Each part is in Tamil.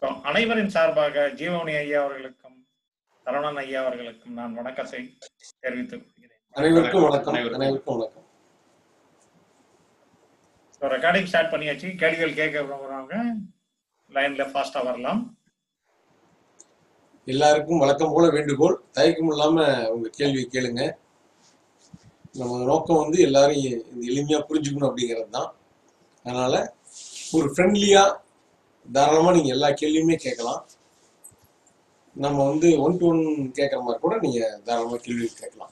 So, அனைவரின் சார்பாக ஜீவமணி ஐயா அவர்களுக்கும் சரவணன் ஐயா அவர்களுக்கும் நான் வணக்கத்தை தெரிவித்துக் கொள்கிறேன் அனைவருக்கும் வணக்கம் அனைவருக்கும். அனைவருக்கும் வணக்கம் ஸோ ரெக்கார்டிங் ஸ்டார்ட் பண்ணியாச்சு கேள்விகள் கேட்க விரும்புறவங்க லைன்ல ஃபாஸ்டா வரலாம் எல்லாருக்கும் வழக்கம் போல வேண்டுகோள் தயக்கம் இல்லாம உங்க கேள்வி கேளுங்க நம்ம நோக்கம் வந்து எல்லாரும் எ- இந்த எளிமையா புரிஞ்சுக்கணும் அப்படிங்கிறது தான் அதனால ஒரு ஃப்ரெண்ட்லியா தாராளமா நீங்க எல்லா கேள்வியுமே கேட்கலாம் நம்ம வந்து ஒன் டு ஒன் கேட்குற மாதிரி கூட நீங்க தாராளமா கேள்வி கேட்கலாம்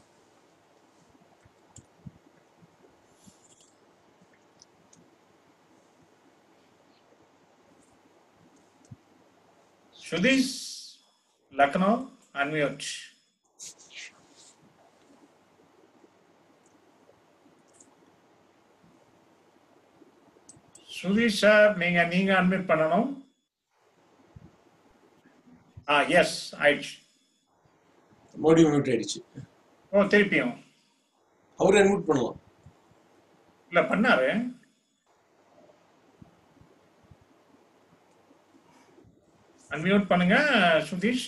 சுதீஷ் லக்னோ அன்மியூட் சுதீஷ் சார் நீங்க நீங்க அட்மிட் பண்ணணும் ஆ எஸ் ஆயிடுச்சு மறுபடியும் மியூட் ஆயிடுச்சு ஓ திருப்பியும் அவரு அட்மிட் பண்ணலாம் இல்ல பண்ணாரு அன்மியூட் பண்ணுங்க சுதீஷ்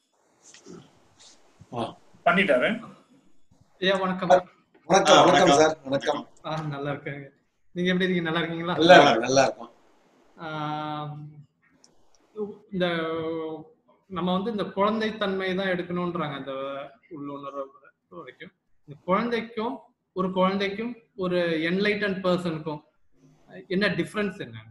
ஆ பண்ணிட்டாரு ஐயா வணக்கம் வணக்கம் ஆ, வணக்கம் வணக்கம். சார் வணக்கம் ஆ நல்லா இருக்கேங்க நீங்க எப்படி இருக்கீங்க நல்லா இருக்கீங்களா நல்லா இருக்கும் நல்லா இருக்கும் ஆம், இந்த நம்ம வந்து இந்த குழந்தைத்தன்மை தான் எடுக்கணும்ன்றாங்க அந்த உள்ளுணர்வு வரைக்கும் இந்த குழந்தைக்கும் ஒரு குழந்தைக்கும் ஒரு என்லைட்டன் பர்சனுக்கும் என்ன டிஃபரன்ஸ் என்ன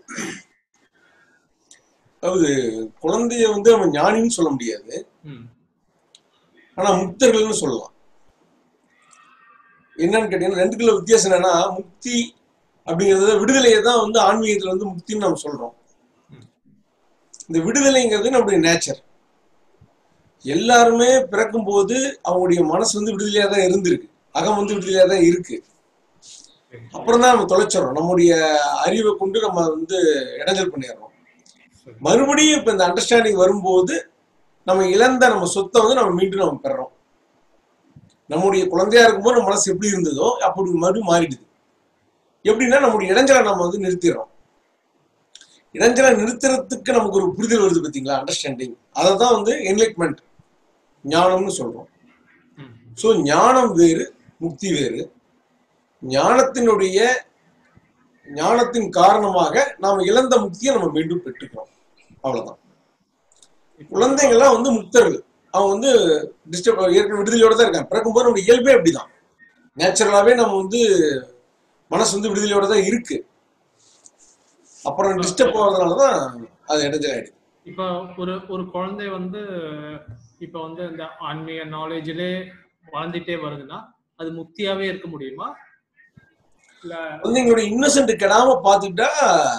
அதாவது குழந்தைய வந்து நம்ம ஞானின்னு சொல்ல முடியாது ம் ஆனா முக்தர்கள்னு சொல்லலாம் என்னன்னு கேட்டீங்கன்னா ரெண்டுக்குள்ள வித்தியாசம் என்னன்னா முக்தி அப்படிங்கறத விடுதலையை தான் வந்து ஆன்மீகத்துல வந்து முக்தின்னு நம்ம சொல்றோம் இந்த விடுதலைங்கிறது நம்முடைய நேச்சர் எல்லாருமே பிறக்கும் போது அவங்களுடைய மனசு வந்து விடுதலையா தான் இருந்திருக்கு அகம் வந்து விடுதலையா தான் இருக்கு அப்புறம் தான் நம்ம தொலைச்சிடறோம் நம்முடைய அறிவை கொண்டு நம்ம வந்து இடைஞ்சல் பண்ணிடுறோம் சரி. மறுபடியும் இப்ப இந்த அண்டர்ஸ்டாண்டிங் வரும்போது நம்ம இழந்த நம்ம சொத்தை வந்து நம்ம மீண்டும் நம்ம பெறோம் நம்முடைய குழந்தையா இருக்கும்போது நம்ம மனசு எப்படி இருந்ததோ அப்படி மறுபடியும் மாறிடுது எப்படின்னா நம்முடைய இடைஞ்சலை நம்ம வந்து நிறுத்திடுறோம் இடைஞ்சலை நிறுத்துறதுக்கு நமக்கு ஒரு புரிதல் வருது பார்த்தீங்களா அண்டர்ஸ்டாண்டிங் அதை தான் வந்து என்லைட்மெண்ட் ஞானம்னு சொல்றோம் ம் ஸோ ஞானம் வேறு முக்தி வேறு ஞானத்தினுடைய ஞானத்தின் காரணமாக நாம் இழந்த முக்தியை நம்ம மீண்டும் பெற்றுக்கிறோம் அவ்வளவுதான் குழந்தைங்கள்லாம் வந்து முக்தர்கள் அவங்க வந்து டிஸ்டர்ப் ஏற்கனவே விடுதலையோட தான் இருக்காங்க பிறக்கும்போது நம்ம இயல்பே அப்படிதான் நேச்சுரலாவே நம்ம வந்து மனசு வந்து விடுதலையோட தான் இருக்கு அப்புறம் டிஸ்டர்ப் ஆகிறதுனால தான் அது இடைஞ்சல் ஆயிடுது இப்போ ஒரு ஒரு குழந்தை வந்து இப்போ வந்து இந்த ஆன்மீக நாலேஜிலே வளர்ந்துட்டே வருதுன்னா அது முக்தியாவே இருக்க முடியுமா இல்ல குழந்தைங்களோட இன்னசென்ட் கெடாம பார்த்துக்கிட்டா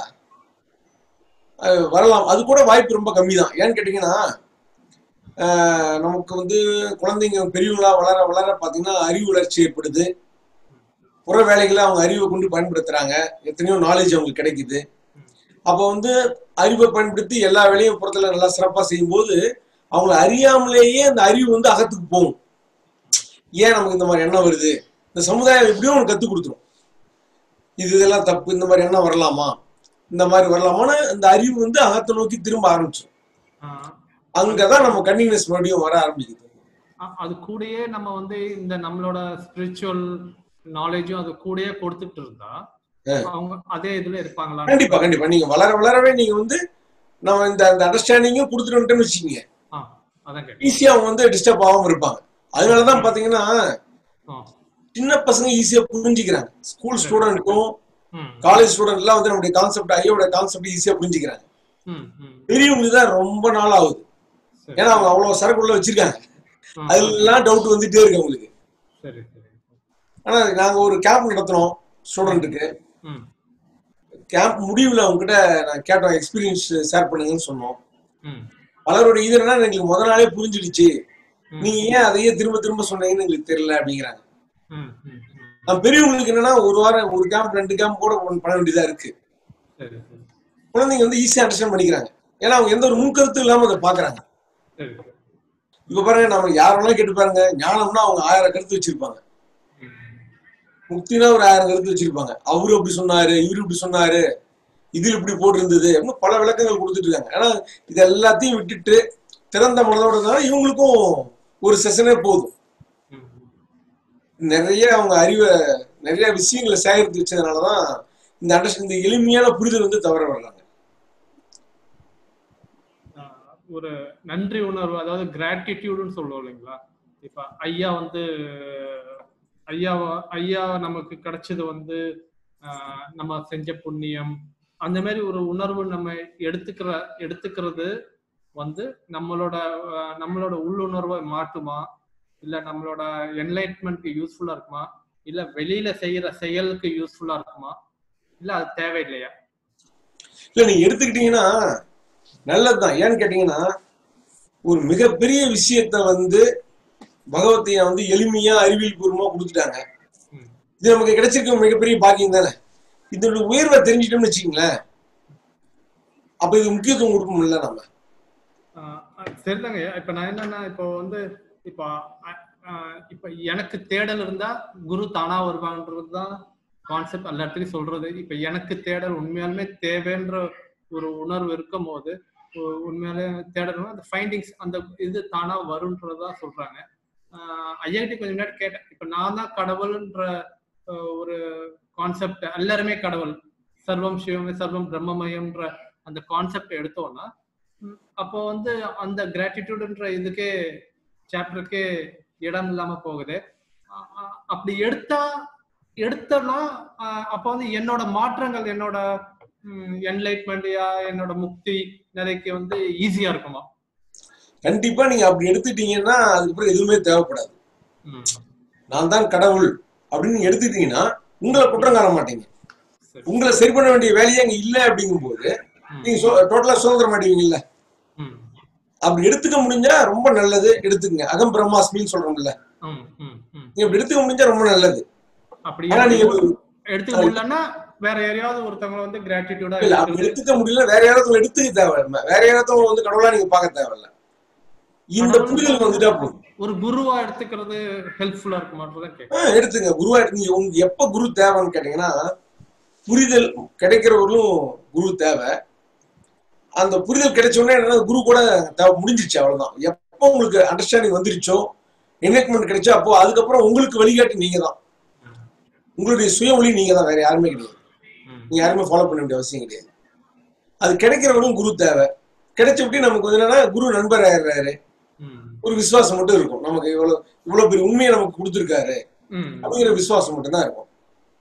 அஹ், வரலாம் அது கூட வாய்ப்பு ரொம்ப கம்மி தான் ஏன்னு கேட்டிங்கன்னா அஹ், நமக்கு வந்து குழந்தைங்க பெரியவங்களா வளர வளர பார்த்தீங்கன்னா அறிவு வளர்ச்சி ஏற்படுது புற வேலைகளை அவங்க அறிவை கொண்டு பயன்படுத்துறாங்க எத்தனையோ நாலேஜ் அவங்களுக்கு கிடைக்குது அப்போ வந்து அறிவை பயன்படுத்தி எல்லா வேலையும் புறத்துல நல்லா சிறப்பாக செய்யும்போது அவங்கள அறியாமலேயே அந்த அறிவு வந்து அகத்துக்கு போகும் ஏன் நமக்கு இந்த மாதிரி எண்ணம் வருது இந்த சமுதாயம் எப்படியும் ஒன்று கற்றுக் கொடுத்துரும் இது இதெல்லாம் தப்பு இந்த மாதிரி எண்ணம் வரலாமா இந்த மாதிரி வரலாமான்னு அந்த அறிவு வந்து அகத்தை நோக்கி திரும்ப ஆரம்பிச்சிடும் ஆஹ், அங்கதான் நம்ம கன்னியூனஸ் மறுபடியும் வர ஆரம்பிக்குது அ- அது கூடயே நம்ம வந்து இந்த நம்மளோட ஸ்பிரிச்சுவல் நாலேஜும் அது கூடயே கொடுத்துட்டு இருந்தா அவங்க அதே இதுல இருப்பாங்களா கண்டிப்பா கண்டிப்பா நீங்க வளர வளரவே நீங்க வந்து நம்ம இந்த அந்த அண்டர்ஸ்டாண்டிங்கும் கொடுத்துட்டு வந்துட்டோம்னு வச்சுக்கோங்க ஆ, அதான் கேட்டேன் ஈஸியா அவங்க வந்து டிஸ்டர்ப் ஆகாம இருப்பாங்க அதனாலதான் பாத்தீங்கன்னா ஆ, சின்ன பசங்க ஈஸியா புரிஞ்சுக்கிறாங்க ஸ்கூல் ஸ்டூடெண்ட்க்கும் ம், காலேஜ் ஸ்டூடெண்ட் எல்லாம் வந்து நம்முடைய கான்செப்ட் ஐயோட கான்செப்ட் ஈஸியா புரிஞ்சுக்கிறாங்க ம், ம். பெரியவங்களுக்கு தான் ரொம்ப நாள் ஆகுது சரி. ஏன்னா அவங்க அவ்வளவு சரக்கு உள்ள வச்சிருக்காங்க ஆ, அதெல்லாம் டவுட் வந்துட்டே இருக்கு அவங்களுக்கு சரி சரி ஆனா நாங்க ஒரு கேம்ப் நடத்தினோம் ஸ்டூடெண்ட்டுக்கு ம், கேம்ப் முடிவுல அவங்க கிட்ட நான் கேட்டோம் எக்ஸ்பீரியன்ஸ் ஷேர் பண்ணுங்கன்னு சொன்னோம் ம், பலருடைய இது என்னன்னா எங்களுக்கு முத நாளே புரிஞ்சிடுச்சு ம், நீங்க ஏன் அதையே திரும்ப திரும்ப சொன்னீங்கன்னு எங்களுக்கு தெரியல அப்படிங்கிறாங்க ம், ம், ம். நம்ம பெரியவங்களுக்கு என்னன்னா ஒரு வாரம் ஒரு கேம்ப் ரெண்டு கேம்ப் கூட ஒண்ணு பண்ண வேண்டியதா இருக்கு சரி சரி குழந்தைங்க வந்து ஈஸியா அண்டர்ஸ்டாண்ட் பண்ணிக்கிறாங்க ஏன்னா அவங்க எந்த ஒரு முன்கருத்து இல்லாம அதை பாக்குறாங்க சரி சரி இப்ப பாருங்க நம்ம யார் வேணாலும் கேட்டு பாருங்க ஞானம்னா அவங்க ஆயிரம் கருத்து வச்சிருப்பாங்க ம், முக்தினா ஒரு ஆயிரம் கருத்து வச்சிருப்பாங்க அவரு அப்படி சொன்னாரு இவரு இப்படி சொன்னாரு இதில் இப்படி போட்டிருந்தது அப்படின்னு பல விளக்கங்கள் கொடுத்துட்டு இருக்காங்க ஆனா இது எல்லாத்தையும் விட்டுட்டு திறந்த மனதோட இருந்தாலும் இவங்களுக்கும் ஒரு செஷனே போதும் ம். நிறைய அவங்க அறிவை நிறைய விஷயங்களை சேகரித்து வச்சதுனாலதான் இந்த அண்டர் இந்த எளிமையான புரிதல் வந்து தவற வர்றாங்க ஆஹ் ஒரு நன்றி உணர்வு அதாவது கிராட்டிடியூடுன்னு சொல்லுவோம் இல்லைங்களா இப்ப ஐயா வந்து ஐயா ஐயா நமக்கு கிடைச்சது வந்து ஆஹ் நம்ம செஞ்ச புண்ணியம் அந்த மாதிரி ஒரு உணர்வு நம்ம எடுத்துக்கிற எடுத்துக்கிறது வந்து நம்மளோட ஆஹ் நம்மளோட உள்ளுணர்வை மாட்டுமா இல்ல நம்மளோட என்லைட்மெண்ட்க்கு யூஸ்ஃபுல்லா இருக்குமா இல்ல வெளியில செய்யற செயலுக்கு யூஸ்ஃபுல்லா இருக்குமா இல்ல அது தேவையில்லையா இல்ல நீங்க எடுத்துக்கிட்டீங்கன்னா நல்லதுதான் ஏன்னு கேட்டீங்கன்னா ஒரு மிகப்பெரிய விஷயத்த வந்து பகவத்தையா வந்து எளிமையா அறிவியல் பூர்வமா கொடுத்துட்டாங்க ம். இது நமக்கு கிடைச்சிருக்க மிகப்பெரிய பாக்கியம் தானே இதோட உயர்வை தெரிஞ்சிட்டோம்னு வச்சுக்கங்களேன் அப்ப இது முக்கியத்துவம் கொடுக்கணும்ல நம்ம ஆஹ் அஹ் சரிதாங்க இப்ப நான் என்னன்னா இப்போ வந்து இப்போ அஹ் ஆஹ் இப்ப எனக்கு தேடல் இருந்தா குரு தானா வருவான்றது தான் கான்செப்ட் எல்லா இடத்துலயும் சொல்றது இப்ப எனக்கு தேடல் உண்மையாலுமே தேவைன்ற ஒரு உணர்வு இருக்கும் போது உ- உண்மையாலே தேடல் அந்த ஃபைண்டிங்ஸ் அந்த இது தானா வரும்ன்றதா சொல்றாங்க ஆஹ் ஐயாகிட்ட கொஞ்சம் முன்னாடி கேட்டேன் இப்ப நான் தான் கடவுள்ன்ற ஆஹ் ஒரு கான்செப்ட் எல்லாருமே கடவுள் சர்வம் சிவமே சர்வம் பிரம்மமயம்ன்ற அந்த கான்செப்ட் எடுத்தோம்னா ம், அப்போ வந்து அந்த கிராட்டிடியூடுன்ற இதுக்கே சாப்டருக்கே இடம் இல்லாம போகுது அ- அ- அப்படி எடுத்தா எடுத்தோம்னா அஹ், அப்போ வந்து என்னோட மாற்றங்கள் என்னோட என்லைட்மெண்ட்யா என்னோட முக்தி நிலைக்கு வந்து ஈஸியா இருக்குமா கண்டிப்பா நீங்க அப்படி எடுத்துட்டீங்கன்னா அதுக்கப்புறம் எதுவுமே தேவைப்படாது ம், நான் தான் கடவுள் அப்படின்னு நீங்க எடுத்துட்டீங்கன்னா உங்களை குற்றம் காண மாட்டீங்க சரி உங்களை சரி பண்ண வேண்டிய வேலையே அங்க இல்ல அப்படிங்கும்போது ம், நீங்க டோட்டலா சுதந்திரம் மாட்டீங்கல்ல ம், அப்படி எடுத்துக்க முடிஞ்சா ரொம்ப நல்லது எடுத்துக்கங்க அகம் பிரம்மாஸ்மின்னு சொல்றோம்ல ம், ம், ம். நீங்க அப்படி எடுத்துக்க முடிஞ்சா ரொம்ப நல்லது அப்படி ஆனா நீங்க எடுத்துக்க முடியலன்னா வேற யாரையாவது ஒருத்தவங்க வந்து கிராட்டிடியூடா இல்ல அப்படி எடுத்துக்க முடியல வேற யாராவது எடுத்துக்க தேவையில்ல வேற யாராவது வந்து கடவுளா நீங்க பார்க்க தேவையில்ல இந்த கடவுள் புரிதல் வந்துட்டா போதும் ஒரு குருவா எடுத்துக்கிறது ஹெல்ப்ஃபுல்லா இருக்குமான்றதான் கேட்க ஆ, எடுத்துங்க குருவா எடுத்து உங்களுக்கு எப்ப குரு தேவைன்னு கேட்டீங்கன்னா புரிதல் கிடைக்கிறவர்களும் குரு தேவை அந்த புரிதல் கிடைச்ச உடனே என்னன்னா குரு கூட தேவை முடிஞ்சிருச்சு அவ்வளவுதான் எப்போ உங்களுக்கு அண்டர்ஸ்டாண்டிங் வந்துருச்சோ என்லைட்மெண்ட் கிடைச்சோ அப்போ அதுக்கப்புறம் உங்களுக்கு வழிகாட்டி நீங்க தான் உங்களுடைய சுய ஒளி நீங்க தான் வேற யாருமே கிடையாது ம், நீங்க யாருமே ஃபாலோ பண்ண வேண்டிய அவசியம் கிடையாது அது கிடைக்கிறவங்களும் குரு தேவை கிடைச்ச விட்டு நமக்கு வந்து என்னன்னா குரு நண்பர் ஆயிடுறாரு ம், ஒரு விசுவாசம் மட்டும் இருக்கும் நமக்கு இவ்வளவு இவ்வளவு பெரிய உண்மையை நமக்கு கொடுத்துருக்காரு ம். அப்படிங்கிற விசுவாசம் மட்டும் தான் இருக்கும்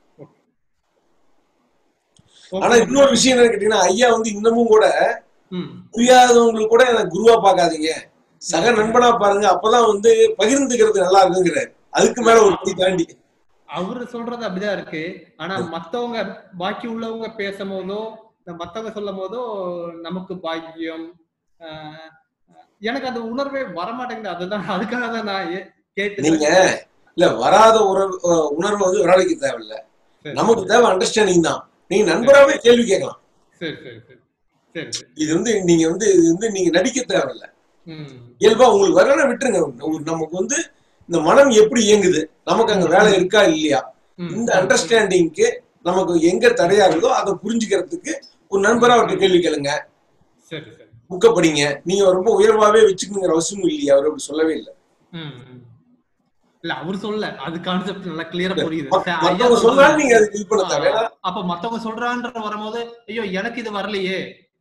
Okay. ஆனா இன்னொரு விஷயம் என்ன கேட்டீங்கன்னா ஐயா வந்து இன்னமும் கூட ம், புரியாதவங்களுக்கு கூட எனக்கு குருவா பார்க்காதீங்க சக நண்பனா பாருங்க அப்பதான் வந்து பகிர்ந்துக்கிறது நல்லா இருக்குங்கிறாரு அதுக்கு மேல ஒரு படி தாண்டி அவரு சொல்றது அப்படிதான் இருக்கு ஆனா மத்தவங்க பாக்கி உள்ளவங்க பேசும்போதோ இந்த மத்தவங்க சொல்லும் போதோ நமக்கு பாக்கியம் ஆஹ், எனக்கு அந்த உணர்வே வரமாட்டேங்குது அதுதான் அதுக்காக தான் நான் ஏ- கேட்டு நீங்க இல்ல வராத உறவு அஹ் உணர்வு வந்து விராளிக்க தேவையில்ல சரி, நமக்கு தேவை அண்டர்ஸ்டாண்டிங் தான் நீங்க நண்பராவே கேள்வி கேட்கலாம் சரி சரி சரி சரி சரி இது வந்து நீங்க வந்து இது வந்து நீங்க நடிக்க தேவையில்ல ம் இயல்பா உங்களுக்கு வரலன்னா விட்டுருங்க ஒரு நமக்கு வந்து இந்த மனம் எப்படி இயங்குது நமக்கு அங்க வேலை இருக்கா இல்லையா ம், இந்த அண்டர்ஸ்டாண்டிங்க்கு நமக்கு எங்க தடையா இருக்குதோ அதை புரிஞ்சுக்கிறதுக்கு ஒரு நண்பரா அவர்கிட்ட கேள்வி கேளுங்க சரி சரி புக்க படிங்க நீங்க ரொம்ப உயர்வாவே வச்சுக்கணுங்கிற அவசியமும் இல்லையா அவர் அப்படி சொல்லவே இல்லை ம், ம். இல்ல அவர் சொல்ல அது கான்செப்ட் நல்லா கிளியரா புரியுது மத்த- சரி, ஐயா மத்தவங்க சொல்றது- சொன்னாலும் நீங்க அதுக்கு இது பண்ண தேவை ஏன்னா அப்ப மத்தவங்க சொல்றான்ற வரும்போது ஐயோ எனக்கு இது வரலையே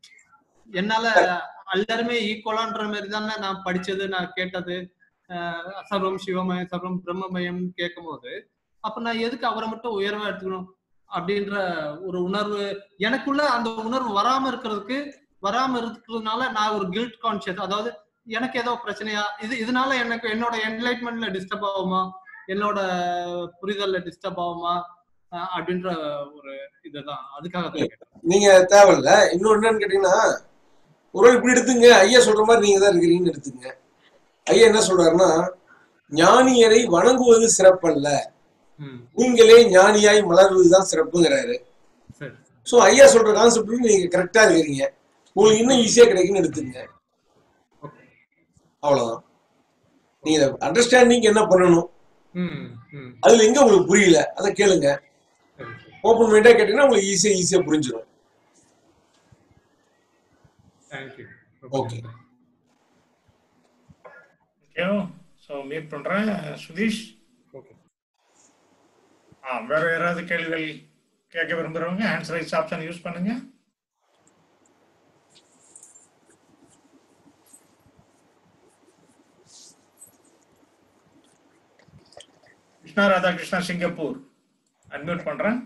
என்னால எல்லாருமே ஈக்குவலான்ற மாதிரி தானே நான் படிச்சது நான் கேட்டது ஆஹ் சர்வம் சிவமயம் சர்வம் பிரம்மமயம் கேட்கும் போது அப்ப நான் எதுக்கு அவரை மட்டும் உயர்வா எடுத்துக்கணும் அப்படின்ற ஒரு உணர்வு எனக்குள்ள அந்த உணர்வு வராம இருக்கிறதுக்கு வராம இருக்கிறதுனால நான் ஒரு கில்ட் கான்சியஸ் அதாவது எனக்கு ஏதோ பிரச்சனையா இது இதனால எனக்கு என்னோட என்லைட்மெண்ட்ல டிஸ்டர்ப் ஆகுமா என்னோட புரிதல்ல டிஸ்டர்ப் ஆகுமா அஹ் அப்படின்ற ஒரு இதுதான் அதுக்காக தான் கேட்டேன். நீங்க தேவையில்ல இன்னொன்னு என்னன்னு கேட்டீங்கன்னா ஒரு வேளை இப்படி எடுத்துங்க ஐயா சொல்ற மாதிரி நீங்க தான் இருக்கிறீங்கன்னு எடுத்துங்க ஐயா என்ன சொல்றாருன்னா ஞானியரை வணங்குவது சிறப்பல்ல ம், நீங்களே ஞானியாய் மலர்வதுதான் சிறப்புங்கிறாரு சரி சோ ஐயா சொல்ற கான்செப்ட் நீங்க கரெக்டா இருக்கிறீங்க உங்களுக்கு இன்னும் ஈஸியா கிடைக்குன்னு எடுத்துங்க ஓகே அவ்வளவுதான் நீங்க அண்டர்ஸ்டாண்டிங் என்ன பண்ணணும் ம் ம் அதுல எங்க உங்களுக்கு புரியல அதை கேளுங்க சரி சரி ஓப்பன் மைண்டா கேட்டீங்கன்னா உங்களுக்கு ஈஸியா ஈஸியா புரிஞ்சிடும் thank you Okay. Okay so meet பண்றேன் சுதீஷ் ஓகே ஆ வேற யாராவது கேள்விகள் கேட்க விரும்புறவங்க ஹேண்ட்ஸ் ரைஸ் ஆப்ஷன் யூஸ் பண்ணுங்க கிருஷ்ணா ராதாகிருஷ்ணா சிங்கப்பூர் அன்மியூட் பண்றேன்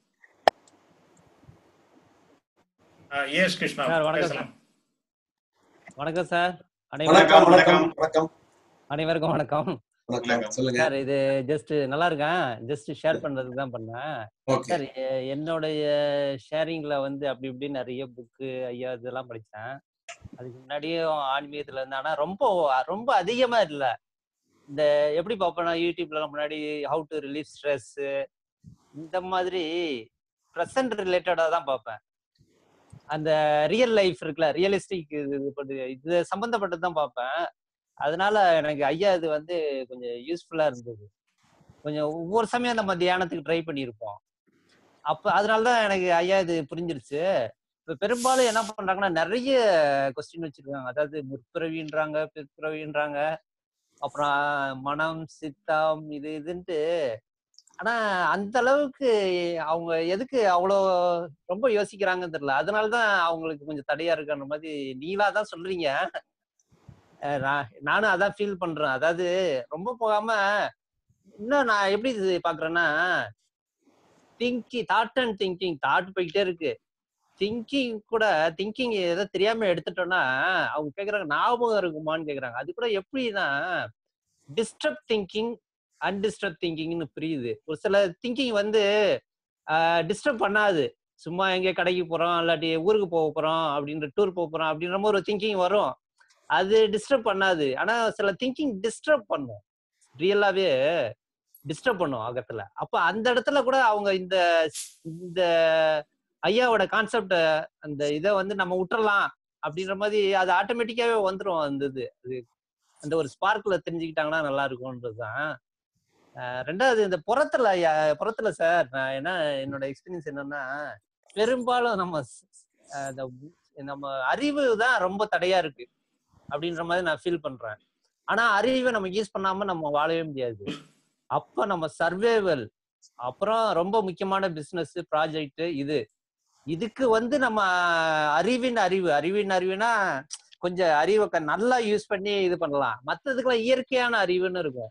எஸ் கிருஷ்ணா சார், வணக்கம் பேசலாம் வணக்கம் சார் வணக்கம் அனைவருக்கும் வணக்கம் வணக்கம் அனைவருக்கும் வணக்கம் வணக்கம் சொல்லுங்க சார் இது ஜஸ்ட் நல்லா இருக்கேன் ஜஸ்ட் ஷேர் பண்றதுக்கு தான் பண்ணேன் ஓகே சார் எ- என்னுடைய ஷேரிங்ல வந்து அப்படி இப்படி நிறைய புக்கு ஐயா இதெல்லாம் படிச்சேன் அதுக்கு முன்னாடியும் ஆன்மீகத்துல இருந்தேன் ஆனா ரொம்ப ரொம்ப அதிகமா இல்ல இந்த எப்படி பார்ப்பேன்னா யூடியூப்ல முன்னாடி ஹவு டு ரிலீவ் ஸ்ட்ரெஸ் இந்த மாதிரி ப்ரெசன்ட் ரிலேட்டடா தான் பார்ப்பேன் அந்த ரியல் லைஃப் இருக்குல்ல ரியலிஸ்டிக் இது பண்ணு- இது சம்பந்தப்பட்டது தான் பார்ப்பேன் அதனால எனக்கு ஐயா இது வந்து கொஞ்சம் யூஸ்ஃபுல்லா இருந்தது கொஞ்சம் ஒவ்வொரு சமயம் நம்ம தியானத்துக்கு ட்ரை பண்ணியிருப்போம் அப்ப அதனாலதான் எனக்கு ஐயா இது புரிஞ்சிருச்சு இப்ப பெரும்பாலும் என்ன பண்றாங்கன்னா நிறைய கொஸ்டின் வச்சிருக்காங்க அதாவது முற்பிறவின்றாங்க பிற்பிறவின்றாங்க அப்புறம் மனம் சித்தம் இது இதுன்ட்டு ஆனா அந்த அளவுக்கு அவங்க எதுக்கு அவ்வளோ ரொம்ப யோசிக்கிறாங்கன்னு தெரியல அதனாலதான் அவங்களுக்கு கொஞ்சம் தடையா இருக்குன்ற மாதிரி நீங்களா தான் சொல்றீங்க அஹ் நான் நானும் அதான் ஃபீல் பண்றேன் அதாவது ரொம்ப போகாம இன்னும் நான் எப்படி இது பாக்குறேன்னா thinking thought and thinking thought போய்கிட்டே இருக்கு திங்கிங் கூட திங்கிங் ஏதோ தெரியாம எடுத்துட்டோம்னா அவங்க கேக்குறாங்க ஞாபகம் இருக்குமான்னு கேக்குறாங்க அது கூட எப்படின்னா டிஸ்டர்ப் திங்கிங் அன்டிஸ்டர்ப் திங்கிங்னு புரியுது ஒரு சில திங்கிங் வந்து டிஸ்டர்ப் பண்ணாது சும்மா எங்க கடைக்கு போறோம் இல்லாட்டி ஊருக்கு போக போறோம் அப்படின்ற டூர் போக போறோம் அப்படின்ற மாதிரி ஒரு திங்கிங் வரும் அது டிஸ்டர்ப் பண்ணாது ஆனா சில திங்கிங் டிஸ்டர்ப் பண்ணும் ரியலாவே டிஸ்டர்ப் பண்ணும் அகத்துல அப்ப அந்த இடத்துல கூட அவங்க இந்த இந்த ஐயாவோட கான்செப்ட அந்த இதை வந்து நம்ம விட்டுறலாம் அப்படின்ற மாதிரி அது ஆட்டோமேட்டிக்காவே வந்துரும் அந்த இது அது அந்த ஒரு ஸ்பார்க்ல தெரிஞ்சுக்கிட்டாங்கன்னா நல்லா இருக்கும்ன்றதுதான் அஹ் ரெண்டாவது இந்த புறத்துல ஐயா- புறத்துல சார் நான் என்ன என்னோட எக்ஸ்பீரியன்ஸ் என்னன்னா பெரும்பாலும் நம்ம ஸ்- அஹ் இந்த நம்ம அறிவு தான் ரொம்ப தடையா இருக்கு அப்படின்ற மாதிரி நான் ஃபீல் பண்றேன் ஆனா அறிவை நம்ம யூஸ் பண்ணாம நம்ம வாழவே முடியாது அப்ப நம்ம சர்வேவல் அப்புறம் ரொம்ப முக்கியமான பிசினஸ் ப்ராஜெக்ட் இது இதுக்கு வந்து நம்ம அறிவின் அறிவு அறிவின் அறிவுனா கொஞ்சம் அறிவை க- நல்லா யூஸ் பண்ணி இது பண்ணலாம் மத்ததுக்கெல்லாம் இயற்கையான அறிவுன்னு இருக்கும்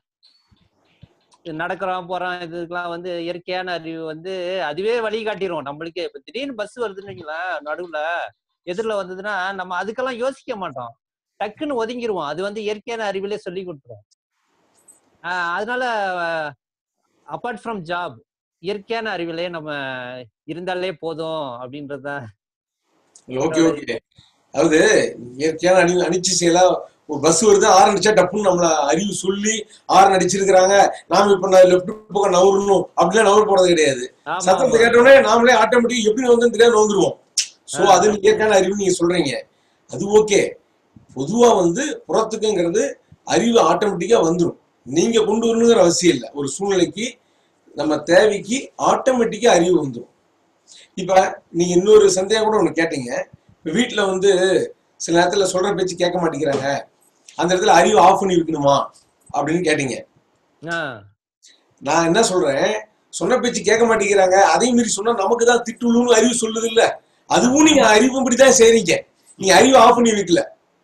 இது நடக்கிறோம் போறோம் இதுக்கெல்லாம் வந்து இயற்கையான அறிவு வந்து அதுவே வழி காட்டிரும் நம்மளுக்கே இப்ப திடீர்னு பஸ் வருதுன்னு வைங்களேன் நடுவுல எதிரில் வந்ததுன்னா நம்ம அதுக்கெல்லாம் யோசிக்க மாட்டோம் டக்குன்னு ஒதுங்கிருவோம் அது வந்து இயற்கையான அறிவிலே சொல்லி கொடுத்துரும் ஆஹ் அதனால அப்பார்ட் ஃப்ரம் ஜாப் இயற்கையான அறிவிலே நம்ம இருந்தாலே போதும் அப்படின்றதுதான் ஓகே ஓகே அதாவது இயற்கையான அணி அணிச்சு செய்யலாம் ஒரு பஸ் வருது ஆறு அடிச்சா டப்புன்னு நம்மள அறிவு சொல்லி ஆறு அடிச்சிருக்கிறாங்க நாம இப்ப லெஃப்ட் பக்கம் நவரணும் அப்படிலாம் நவர போறது கிடையாது ஆமா, சத்தத்தை ஆமா. கேட்டோடனே நாமளே ஆட்டோமேட்டிக் எப்படி வந்து தெரியாது நோந்துருவோம் சோ ஆ. அது இயற்கையான அறிவு நீங்க சொல்றீங்க அது ஓகே பொதுவா வந்து புறத்துக்குங்கிறது அறிவு ஆட்டோமேட்டிக்கா வந்துடும் நீங்க கொண்டு வரணுங்கிற அவசியம் இல்லை ஒரு சூழ்நிலைக்கு நம்ம தேவைக்கு ஆட்டோமேட்டிக்கா அறிவு வந்துடும் இப்ப நீங்க இன்னொரு சந்தேகம் கூட ஒண்ணு கேட்டீங்க இப்ப வீட்டுல வந்து சில நேரத்துல சொல்ற பேச்சு கேட்க மாட்டேங்கிறாங்க அந்த இடத்துல அறிவு ஆஃப் பண்ணி வைக்கணுமா அப்படின்னு கேட்டீங்க ஆஹ் நான் என்ன சொல்றேன் சொன்ன பேச்சு கேட்க மாட்டேங்கிறாங்க அதே மீறி சொன்னா நமக்கு தான் திட்டுழுன்னு அறிவு சொல்லுது இல்ல அதுவும் நீங்க அறிவும்படி தான் செய்றீங்க நீங்க அறிவு ஆஃப் பண்ணி வைக்கல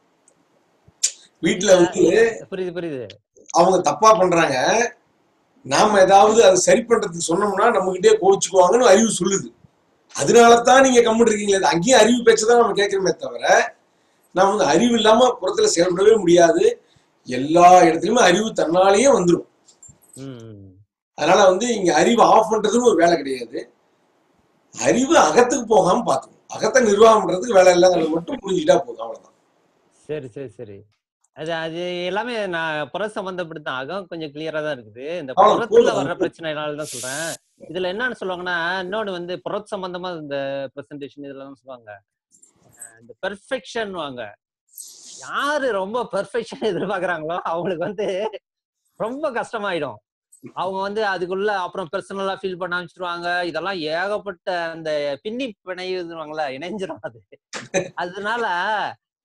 வீட்டுல வந்து புரியுது புரியுது அவங்க தப்பா பண்றாங்க நாம ஏதாவது அதை சரி பண்றதுக்கு சொன்னோம்னா நம்ம கிட்டே கோவிச்சுக்குவாங்கன்னு அறிவு சொல்லுது அதனால தான் நீங்க கம்முன்னு இருக்கீங்களே அங்கேயும் அறிவு பேச்சை தான் நம்ம கேட்கிறோமே தவிர நம்ம வந்து அறிவு இல்லாம புறத்துல செயல்படவே முடியாது எல்லா இடத்துலயுமே அறிவு தன்னாலேயே வந்துடும் ம் அதனால வந்து இங்க அறிவு ஆஃப் பண்றதுன்னு ஒரு வேலை கிடையாது அறிவு அகத்துக்கு போகாம பார்த்துக்கணும் அகத்தை நிர்வாகம் பண்றதுக்கு வேலை இல்லைங்கிறது மட்டும் புரிஞ்சுக்கிட்டா போதும் அவ்வளவுதான் சரி சரி சரி அது அது எல்லாமே நான் புற சம்பந்தப்பட்டு தான் அகம் கொஞ்சம் கிளியரா தான் இருக்குது இந்த ஆ, புறத்துல போதும். வர்ற பிரச்சனைனால தான் சொல்றேன் இதுல என்னன்னு சொல்லுவாங்கன்னா இன்னொன்னு வந்து புற சம்பந்தமா இந்த பிரசன்டேஷன் இதெல்லாம் சொல்லுவாங்க அஹ் இந்த பெர்ஃபெக்ஷன் வாங்க யாரு ரொம்ப பெர்ஃபெக்ஷன் எதிர்பார்க்கறாங்களோ அவங்களுக்கு வந்து ரொம்ப கஷ்டமாயிடும் அவங்க வந்து அதுக்குள்ள அப்புறம் பர்சனலா ஃபீல் பண்ண ஆரம்பிச்சிருவாங்க இதெல்லாம் ஏகப்பட்ட அந்த பின்னி பிணையுவாங்கல்ல இணைஞ்சிரும் அது அதனால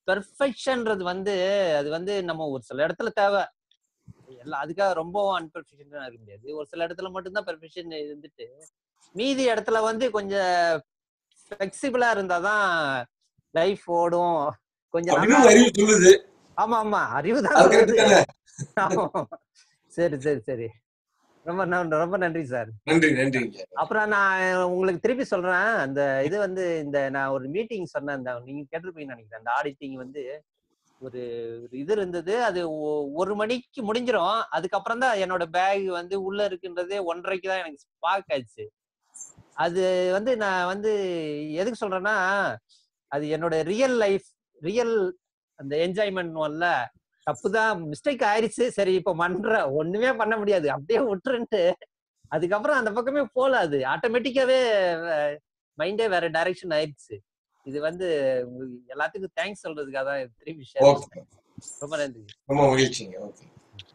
பெர்ஃபெக்ஷன்ன்றது வந்து அது வந்து நம்ம ஒரு சில இடத்துல தேவை எல்லாம் அதுக்காக ரொம்ப அன்பெர்ஃபெக்ஷன் இருக்க முடியாது ஒரு சில இடத்துல மட்டும்தான் பெர்ஃபெக்ஷன் இருந்துட்டு மீதி இடத்துல வந்து கொஞ்சம் ஃபிளெக்சிபிளா இருந்தாதான் லைஃப் ஓடும் கொஞ்சம் அப்படின்னு நல்லா அறிவு சொல்லுது ஆமா ஆமா அறிவு தான் அது கரெக்ட் சொல்லுது. தானே ஆமா. சரி சரி சரி ரொம்ப நன்- ரொம்ப நன்றி சார் நன்றி நன்றிங்க அப்புறம் நான் உங்களுக்கு திருப்பி சொல்றேன் அந்த இது வந்து இந்த நான் ஒரு மீட்டிங் சொன்னேன் அந்த நீங்க கேட்டிருப்பீங்கன்னு நினைக்கிறேன் அந்த ஆடிட்டிங் வந்து ஒரு ஒரு இது இருந்தது அது ஒ- ஒரு மணிக்கு முடிஞ்சிரும் அதுக்கப்புறம் தான் என்னோட பேக் வந்து உள்ள இருக்குன்றதே ஒன்றரைக்கு தான் எனக்கு ஸ்பாக் ஆச்சு அது வந்து நான் வந்து எதுக்கு சொல்றேன்னா அது என்னோட ரியல் லைஃப் ரியல் அந்த என்ஜாய்மெண்ட் வரல தப்புதான் மிஸ்டேக் ஆயிடுச்சு சரி இப்ப பண்ற ஒண்ணுமே பண்ண முடியாது அப்படியே விட்டுருன்ட்டு அதுக்கப்புறம் அந்த பக்கமே போல அது ஆட்டோமேட்டிக்காவே மைண்டே வேற டைரக்ஷன் ஆயிடுச்சு இது வந்து உங்களுக்கு எல்லாத்துக்கும் தேங்க்ஸ் சொல்றதுக்காக தான் திரும்பி share ஓகே பண்ணேன். ரொம்ப நன்றி ரொம்ப மகிழ்ச்சிங்க ஓகே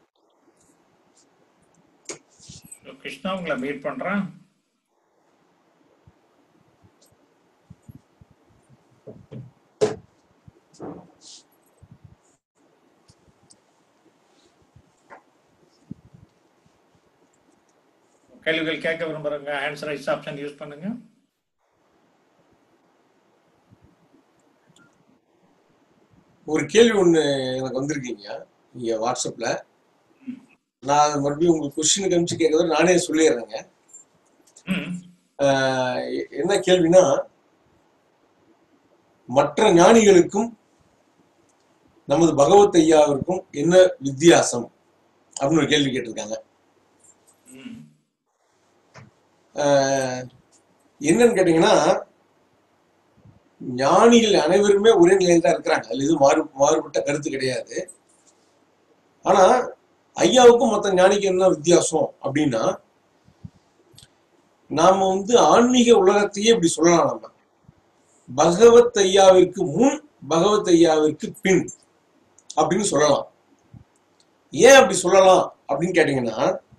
கிருஷ்ணா உங்களை மீட் பண்றேன் கேள்விகள் கேட்க விரும்புறவங்க ஹேண்ட்ஸ் ரைஸ் ஆப்ஷன் யூஸ் பண்ணுங்க ஒரு கேள்வி ஒண்ணு எனக்கு வந்திருக்கீங்க நீங்க வாட்ஸ்அப்ல நான் அதை மறுபடியும் உங்களுக்கு கொஸ்டினுக்கு அனுப்பிச்சு கேட்கறது நானே சொல்லிடுறேங்க ம் ஆஹ் எ- என்ன கேள்வினா மற்ற ஞானிகளுக்கும் நமது பகவத் ஐயாவிற்கும் என்ன வித்தியாசம் அப்படின்னு ஒரு கேள்வி கேட்டிருக்காங்க ம் ஆஹ் என்னன்னு கேட்டீங்கன்னா ஞானிகள் அனைவருமே ஒரே நிலையில் தான் இருக்கிறாங்க அதுல எதுவும் மாறு மாறுபட்ட கருத்து கிடையாது ஆனா ஐயாவுக்கும் மற்ற ஞானிக்கு என்ன வித்தியாசம் அப்படின்னா நாம வந்து ஆன்மீக உலகத்தையே இப்படி சொல்லலாம் நம்ம பகவத் ஐயாவிற்கு முன் பகவத் ஐயாவிற்கு பின் அப்படின்னு சொல்லலாம் ஏன் அப்படி சொல்லலாம் அப்படின்னு கேட்டீங்கன்னா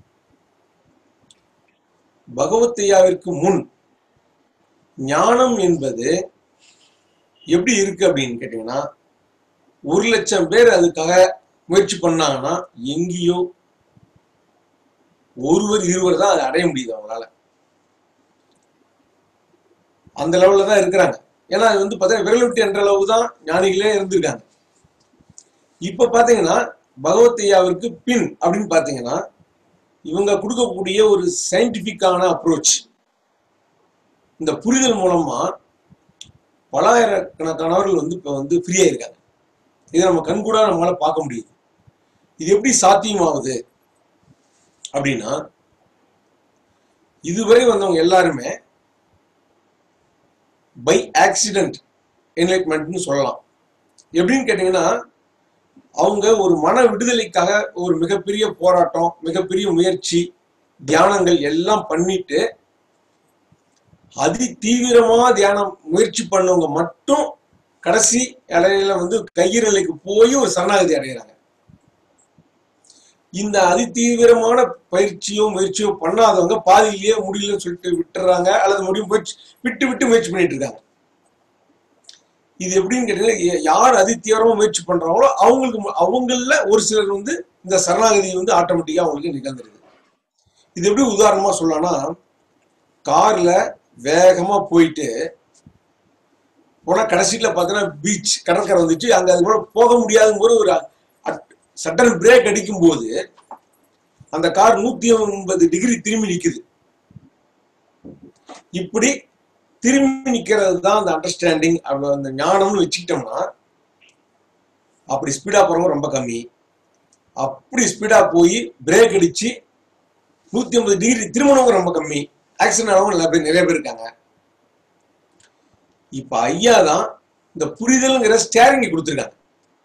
பகவத் ஐயாவிற்கு முன் ஞானம் என்பது எப்படி இருக்கு அப்படின்னு கேட்டீங்கன்னா ஒரு லட்சம் பேர் அதுக்காக முயற்சி பண்ணாங்கன்னா எங்கேயோ ஒருவர் இருவர் தான் அதை அடைய முடியுது அவங்களால அந்த லெவல்ல தான் இருக்கிறாங்க ஏன்னா அது வந்து பார்த்தீங்கன்னா விரல் விட்டு என்ற அளவு தான் ஞானிகளே இருந்திருக்காங்க இப்ப பாத்தீங்கன்னா பகவத் ஐயாவிற்கு பின் அப்படின்னு பாத்தீங்கன்னா இவங்க கொடுக்கக்கூடிய ஒரு சயின்டிபிக்கான அப்ரோச் இந்த புரிதல் மூலமா பலாயிரக்கணக்கானவர்கள் வந்து இப்ப வந்து ஃப்ரீயா இருக்காங்க இதை நம்ம கண்கூடா நம்மளால பார்க்க முடியுது இது எப்படி சாத்தியமாகுது அப்படின்னா இதுவரை வந்தவங்க எல்லாருமே பை ஆக்சிடென்ட் என்லைட்மெண்ட்னு சொல்லலாம் எப்படின்னு கேட்டீங்கன்னா அவங்க ஒரு மன விடுதலைக்காக ஒரு மிகப்பெரிய போராட்டம் மிகப்பெரிய முயற்சி தியானங்கள் எல்லாம் பண்ணிட்டு அதி தீவிரமா தியானம் முயற்சி பண்ணவங்க மட்டும் கடைசி இடையில வந்து கையிறலைக்கு போய் ஒரு சரணாகதி அடைகிறாங்க இந்த அதி தீவிரமான பயிற்சியோ முயற்சியோ பண்ணாதவங்க பாதியிலேயே முடியலன்னு சொல்லிட்டு விட்டுறாங்க அல்லது முடியும் முயற்சி விட்டு விட்டு முயற்சி பண்ணிட்டு இருக்காங்க இது எப்படின்னு கேட்டீங்கன்னா யா- யார் அதி தீவிரமா முயற்சி பண்றாங்களோ அவங்களுக்கு ம- அவங்கள ஒரு சிலர் வந்து இந்த சரணாகதி வந்து ஆட்டோமேட்டிக்கா அவங்களுக்கு நிகழ்ந்துருது இது எப்படி உதாரணமா சொல்லலாம்னா கார்ல வேகமா போயிட்டு போனா கடைசியில பார்த்தீங்கன்னா பீச் கடற்கரை வந்துச்சு அங்க அது போல போக முடியாதுங்கிற ஒரு சட்டன் பிரேக் அடிக்கும் போது அந்த கார் நூத்தி ஐம்பது டிகிரி திரும்பி நிக்குது இப்படி திரும்பி நிக்கிறது தான் அந்த அண்டர்ஸ்டாண்டிங் அந்த ஞானம்னு வச்சுக்கிட்டோம்னா அப்படி ஸ்பீடா போறவங்க ரொம்ப கம்மி அப்படி ஸ்பீடா போய் பிரேக் அடிச்சு நூத்தி ஐம்பது டிகிரி திருமணவங்க ரொம்ப கம்மி ஆக்சிடென்ட் ஆனவங்க நிறைய பேர் நிறைய பேர் இருக்காங்க இப்ப ஐயா தான் இந்த புரிதல்ங்கிற ஸ்டேரிங் கொடுத்துருக்காங்க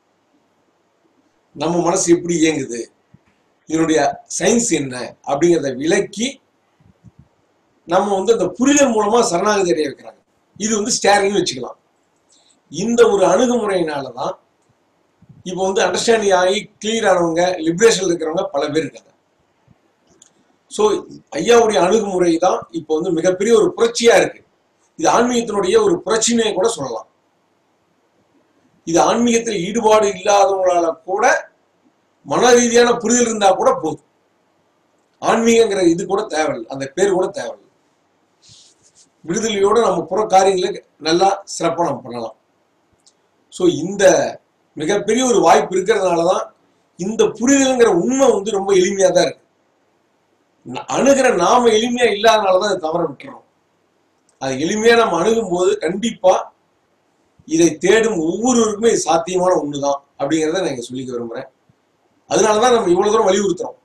நம்ம மனசு எப்படி இயங்குது இதனுடைய சயின்ஸ் என்ன அப்படிங்கிறத விளக்கி நம்ம வந்து அந்த புரிதல் மூலமா சரணாகதி அடைய வைக்கிறாங்க இது வந்து ஸ்டேரிங்னு வச்சுக்கலாம் இந்த ஒரு அணுகுமுறையினால தான் இப்போ வந்து அண்டர்ஸ்டாண்டிங் ஆகி கிளியர் ஆனவங்க லிபரேஷன் இருக்கிறவங்க பல பேர் இருக்காங்க ஸோ ஐயாவுடைய அணுகுமுறை தான் இப்போ வந்து மிகப்பெரிய ஒரு புரட்சியா இருக்கு இது ஆன்மீகத்தினுடைய ஒரு புரட்சினே கூட சொல்லலாம் இது ஆன்மீகத்தில் ஈடுபாடு இல்லாதவங்களால கூட மன ரீதியான புரிதல் இருந்தா கூட போதும் ஆன்மீகங்கிற இது கூட தேவையில்லை அந்த பேர் கூட தேவையில்லை விடுதலையோட நம்ம புற காரியங்களை நல்லா சிறப்பாக நம்ம பண்ணலாம் ஸோ இந்த மிகப்பெரிய ஒரு வாய்ப்பு இருக்கிறதுனால தான் இந்த புரிதல்ங்கிற உண்மை வந்து ரொம்ப எளிமையாக தான் இருக்கு ந- அணுகிற நாம எளிமையா இல்லாதனால தான் அதை தவற விட்டுறோம் அது எளிமையா நம்ம அணுகும் போது கண்டிப்பா இதை தேடும் ஒவ்வொருவருக்குமே இது சாத்தியமான ஒண்ணுதான் அப்படிங்கிறத நான் இங்க சொல்லிக்க விரும்புறேன் அதனாலதான் நம்ம இவ்வளவு தூரம் வலியுறுத்துறோம்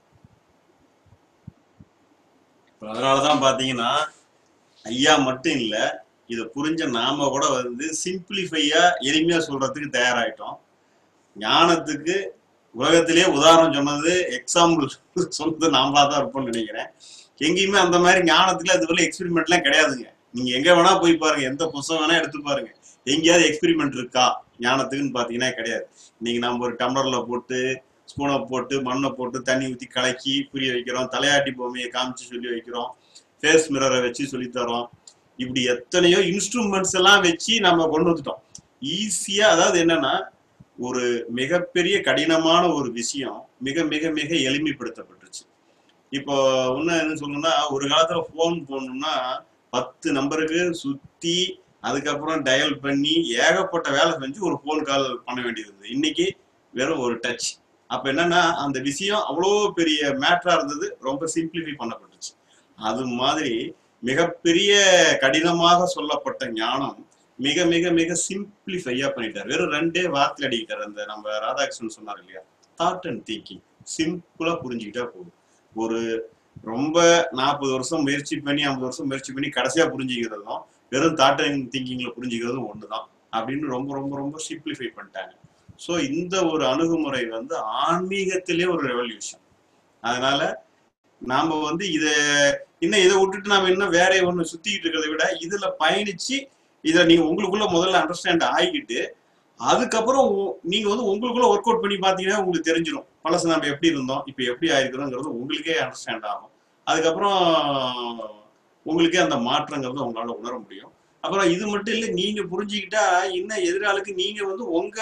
இப்ப அதனாலதான் பாத்தீங்கன்னா ஐயா மட்டும் இல்ல இத புரிஞ்ச நாம கூட வந்து சிம்பிளிஃபையா எளிமையா சொல்றதுக்கு தயாராயிட்டோம் ஞானத்துக்கு உலகத்திலே உதாரணம் சொன்னது எக்ஸாம்பிள் சொன்னது நாமளா தான் இருப்போம்னு நினைக்கிறேன் எங்கேயுமே அந்த மாதிரி ஞானத்துல அது போல எக்ஸ்பெரிமெண்ட்லாம் கிடையாதுங்க நீங்க எங்க வேணா போய் பாருங்க எந்த புத்தகம் வேணா எடுத்து பாருங்க எங்கேயாவது எக்ஸ்பெரிமெண்ட் இருக்கா ஞானத்துக்குன்னு பாத்தீங்கன்னா கிடையாது நீங்க நம்ம ஒரு டம்ளர்ல போட்டு ஸ்பூனை போட்டு மண்ணை போட்டு தண்ணி ஊத்தி கலக்கி புரிய வைக்கிறோம் தலையாட்டி பொம்மையை காமிச்சு சொல்லி வைக்கிறோம் ஃபேஸ் மிரரை வச்சு சொல்லித் தரோம் இப்படி எத்தனையோ இன்ஸ்ட்ருமெண்ட்ஸ் எல்லாம் வச்சு நம்ம கொண்டு வந்துட்டோம் ஈஸியா அதாவது என்னன்னா ஒரு மிகப்பெரிய கடினமான ஒரு விஷயம் மிக மிக மிக எளிமைப்படுத்தப்பட்டுருச்சு இப்போ இன்னும் என்ன சொல்லணும்னா ஒரு காலத்துல ஃபோன் போடணும்னா பத்து நம்பருக்கு சுத்தி அதுக்கப்புறம் டயல் பண்ணி ஏகப்பட்ட வேலை செஞ்சு ஒரு ஃபோன் கால் பண்ண வேண்டியது இருந்தது இன்னைக்கு வெறும் ஒரு டச் அப்ப என்னன்னா அந்த விஷயம் அவ்வளோ பெரிய மேட்டரா இருந்தது ரொம்ப சிம்பிளிஃபை பண்ணப்பட்டுச்சு அது மாதிரி மிகப்பெரிய கடினமாக சொல்லப்பட்ட ஞானம் மிக மிக மிக சிம்பிளிஃபையா பண்ணிட்டார் வெறும் ரெண்டே வார்த்தையில் அடிக்கிட்டார் அந்த நம்ம ராதாகிருஷ்ணன் சொன்னார் இல்லையா தாட் அண்ட் திங்கிங் சிம்பிளா புரிஞ்சுக்கிட்டா போதும் ஒரு ரொம்ப நாற்பது வருஷம் முயற்சி பண்ணி ஐம்பது வருஷம் முயற்சி பண்ணி கடைசியா புரிஞ்சுக்கிறதும் வெறும் தாட் அண்ட் திங்கிங்ல புரிஞ்சுக்கிறதும் ஒண்ணுதான் அப்படின்னு ரொம்ப ரொம்ப ரொம்ப சிம்பிளிஃபை பண்ணிட்டாங்க ஸோ இந்த ஒரு அணுகுமுறை வந்து ஆன்மீகத்திலே ஒரு ரெவல்யூஷன் அதனால நாம வந்து இத இன்னும் இதை விட்டுட்டு நாம இன்னும் வேற ஒண்ணு சுத்திக்கிட்டு இருக்கிறத விட இதுல பயணிச்சு இதை நீங்க உங்களுக்குள்ள முதல்ல அண்டர்ஸ்டாண்ட் ஆகிக்கிட்டு அதுக்கப்புறம் உ- நீங்க வந்து உங்களுக்குள்ள ஒர்க் அவுட் பண்ணி பாத்தீங்கன்னா உங்களுக்கு தெரிஞ்சிடும் பழசு நம்ம எப்படி இருந்தோம் இப்ப எப்படி ஆயிருக்கிறோங்கிறது உங்களுக்கே அண்டர்ஸ்டாண்ட் ஆகும் அதுக்கப்புறம் உங்களுக்கே அந்த மாற்றங்கிறத உங்களால உணர முடியும் அப்புறம் இது மட்டும் இல்லை நீங்க புரிஞ்சுக்கிட்டா இன்னும் எதிராளுக்கு நீங்க வந்து உங்க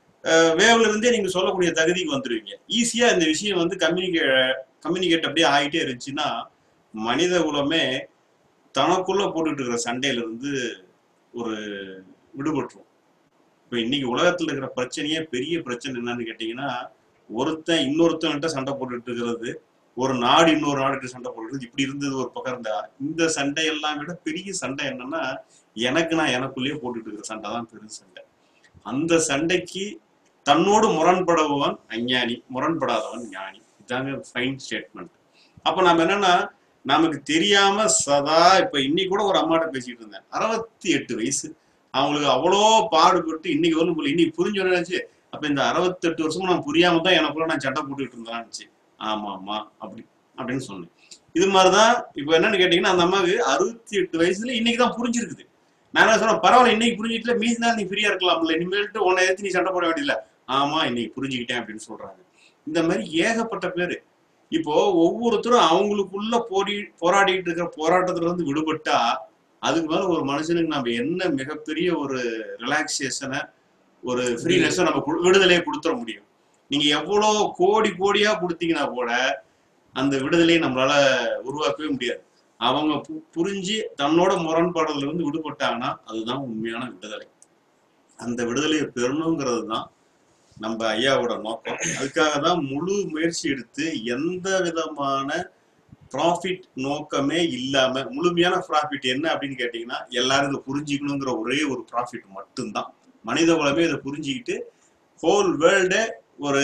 வேவ்ல இருந்தே நீங்க சொல்லக்கூடிய தகுதிக்கு வந்துருவீங்க ஈஸியா இந்த விஷயம் வந்து கம்யூனிகே கம்யூனிகேட் அப்படியே ஆகிட்டே இருந்துச்சுன்னா மனித குலமே தனக்குள்ள போட்டுட்டு இருக்கிற சண்டையில இருந்து ஒரு விடுபட்டுரும் இப்ப இன்னைக்கு உலகத்துல இருக்கிற பிரச்சனையே பெரிய பிரச்சனை என்னன்னு கேட்டீங்கன்னா ஒருத்தன் இன்னொருத்தன்கிட்ட சண்டை போட்டுட்டு இருக்கிறது ஒரு நாடு இன்னொரு நாடுகிட்ட சண்டை போடுறது இப்படி இருந்தது ஒரு பக்கம் இருந்தா இந்த சண்டையெல்லாம் விட பெரிய சண்டை என்னன்னா எனக்கு நான் எனக்குள்ளேயே போட்டுட்டு இருக்கிற சண்டை தான் பெரிய சண்டை அந்த சண்டைக்கு தன்னோடு முரண்படுபவன் அஞ்ஞானி முரண்படாதவன் ஞானி இதாங்க ஃபைன் ஸ்டேட்மெண்ட் அப்ப நாம என்னன்னா நமக்கு தெரியாம சதா இப்ப இன்னைக்கு கூட ஒரு அம்மாட்ட பேசிட்டு இருந்தேன் அறுபத்தி எட்டு வயசு அவங்களுக்கு அவ்வளோ பாடுபட்டு இன்னைக்கு வரணும் போல இன்னைக்கு புரிஞ்சு நினைச்சு அப்ப இந்த அறுபத்தெட்டு வருஷமும் நான் புரியாம தான் எனக்குள்ள நான் சட்டை போட்டுக்கிட்டு இருந்தாச்சு ஆமா ஆமா அப்படி அப்படின்னு சொன்னேன் இது மாதிரிதான் இப்ப என்னன்னு கேட்டீங்கன்னா அந்த அம்மாவுக்கு அறுபத்தி எட்டு வயசுல இன்னைக்கு தான் புரிஞ்சிருக்குது நான் என்ன சொன்னேன் பரவாயில்ல இன்னைக்கு புரிஞ்சிக்கல மீதி நாள் நீ ஃப்ரீயா இருக்கலாம்ல இனிமேல்ட்டு உன்னை எடுத்து நீ சண்டை போட வேண்டியதில்ல ஆமா இன்னைக்கு புரிஞ்சுக்கிட்டேன் அப்படின்னு சொல்றாங்க இந்த மாதிரி ஏகப்பட்ட பேரு இப்போ ஒவ்வொருத்தரும் அவங்களுக்குள்ள போடி போராடிட்டு இருக்கிற போராட்டத்துல இருந்து விடுபட்டா அதுக்கு மேல ஒரு மனுஷனுக்கு நம்ம என்ன மிகப்பெரிய ஒரு ரிலாக்ஸேஷனை ஒரு ஃப்ரீனஸை நம்ம கு- விடுதலையை கொடுத்துட முடியும் நீங்க எவ்வளவு கோடி கோடியா கொடுத்தீங்கன்னா கூட அந்த விடுதலையை நம்மளால உருவாக்கவே முடியாது அவங்க பு- புரிஞ்சு தன்னோட முரண்பாடுல இருந்து விடுபட்டாங்கன்னா அதுதான் உண்மையான விடுதலை அந்த விடுதலையை பெறணுங்கிறது தான் நம்ம ஐயாவோட நோக்கம் அதுக்காக தான் முழு முயற்சி எடுத்து எந்த விதமான ப்ராஃபிட் நோக்கமே இல்லாம முழுமையான ப்ராஃபிட் என்ன அப்படின்னு கேட்டீங்கன்னா எல்லாரும் இதை புரிஞ்சுக்கணுங்கிற ஒரே ஒரு ப்ராஃபிட் மட்டும்தான் மனித குலமே இதை புரிஞ்சுக்கிட்டு ஹோல் வேர்ல்டே ஒரு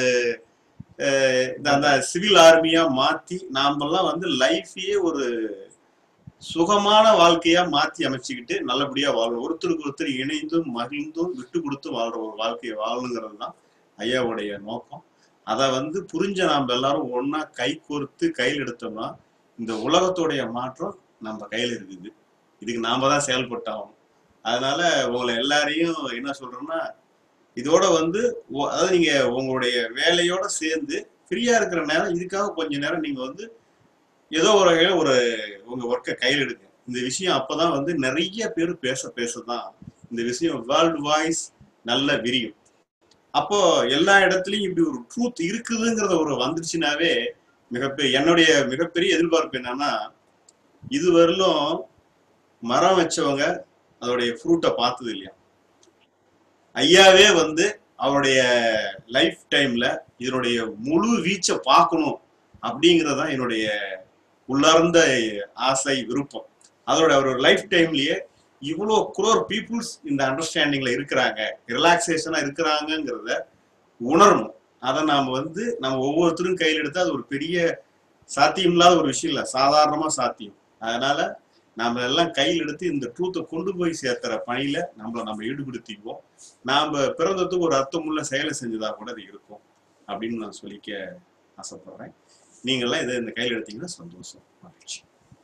அஹ், இந்த அந்த சிவில் ஆர்மியா மாத்தி நாமெல்லாம் வந்து லைஃபையே ஒரு சுகமான வாழ்க்கையா மாத்தி அமைச்சுக்கிட்டு நல்லபடியா வாழணும் ஒருத்தருக்கு ஒருத்தர் இணைந்தும் மகிழ்ந்தும் விட்டு கொடுத்து வாழ்ற ஒரு வாழ்க்கையை வாழணுங்கிறது தான் ஐயாவுடைய நோக்கம் அதை வந்து புரிஞ்ச நாம் எல்லாரும் ஒண்ணா கை கோர்த்து கையில் எடுத்தோம்னா இந்த உலகத்துடைய மாற்றம் நம்ம கையில இருக்குது இதுக்கு நாம தான் செயல்பட்டாகணும் அதனால உங்களை எல்லாரையும் என்ன சொல்றேன்னா இதோட வந்து ஒ- அதாவது நீங்க உங்களுடைய வேலையோட சேர்ந்து ஃப்ரீயா இருக்கிற நேரம் இதுக்காக கொஞ்ச நேரம் நீங்க வந்து ஏதோ ஒரு வகையில ஒரு உங்க ஒர்க்கை கையில் எடுங்க இந்த விஷயம் அப்பதான் வந்து நிறைய பேர் பேச பேச தான் இந்த விஷயம் வேர்ல்டு வாய்ஸ் நல்ல விரியும் அப்போ எல்லா இடத்துலயும் இப்படி ஒரு ட்ரூத் இருக்குதுங்கிறத ஒரு வந்துருச்சுனாவே மிகப்பெரிய என்னுடைய மிகப்பெரிய எதிர்பார்ப்பு என்னன்னா இதுவரையிலும் மரம் வச்சவங்க அதோடைய ஃப்ரூட்டை பார்த்தது இல்லையா ஐயாவே வந்து அவருடைய லைஃப் டைம்ல இதனுடைய முழு வீச்சை பார்க்கணும் அப்படிங்கறதுதான் என்னுடைய உள்ளார்ந்த ஆசை விருப்பம் அதோட அவர் லைஃப் டைம்லயே இவ்வளோ குரோர் பீப்புள்ஸ் இந்த அண்டர்ஸ்டாண்டிங்ல இருக்கிறாங்க ரிலாக்ஸேஷனா இருக்கிறாங்கங்கிறத உணரணும் அதை நாம வந்து நம்ம ஒவ்வொருத்தரும் கையில் எடுத்தா அது ஒரு பெரிய சாத்தியம் இல்லாத ஒரு விஷயம் இல்லை சாதாரணமா சாத்தியம் அதனால நாம எல்லாம் கையில் எடுத்து இந்த ட்ரூத்தை கொண்டு போய் சேர்த்துற பணியில நம்மளை நம்ம ஈடுபடுத்திக்குவோம் நாம பிறந்ததுக்கு ஒரு அர்த்தமுள்ள செயலை செஞ்சதா கூட அது இருக்கும் அப்படின்னு நான் சொல்லிக்க ஆசைப்படுறேன் நீங்கெல்லாம் இதை இந்த கையில் எடுத்தீங்கன்னா சந்தோஷம் மகிழ்ச்சி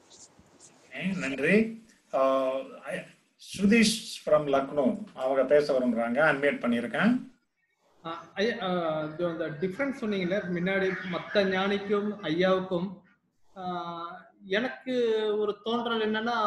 Okay, நன்றி ஆஹ் ஐ- சுதீஷ் ஃப்ரம் லக்னோ அவங்க பேச விரும்புறாங்க அன்மியூட் பண்ணியிருக்கேன் ஆஹ் ஐயா, ஆஹ் இது அந்த டிஃப்ரென்ஸ் சொன்னீங்கல்ல முன்னாடி மத்த ஞானிக்கும் ஐயாவுக்கும் ஆஹ் எனக்கு ஒரு தோன்றல் என்னன்னா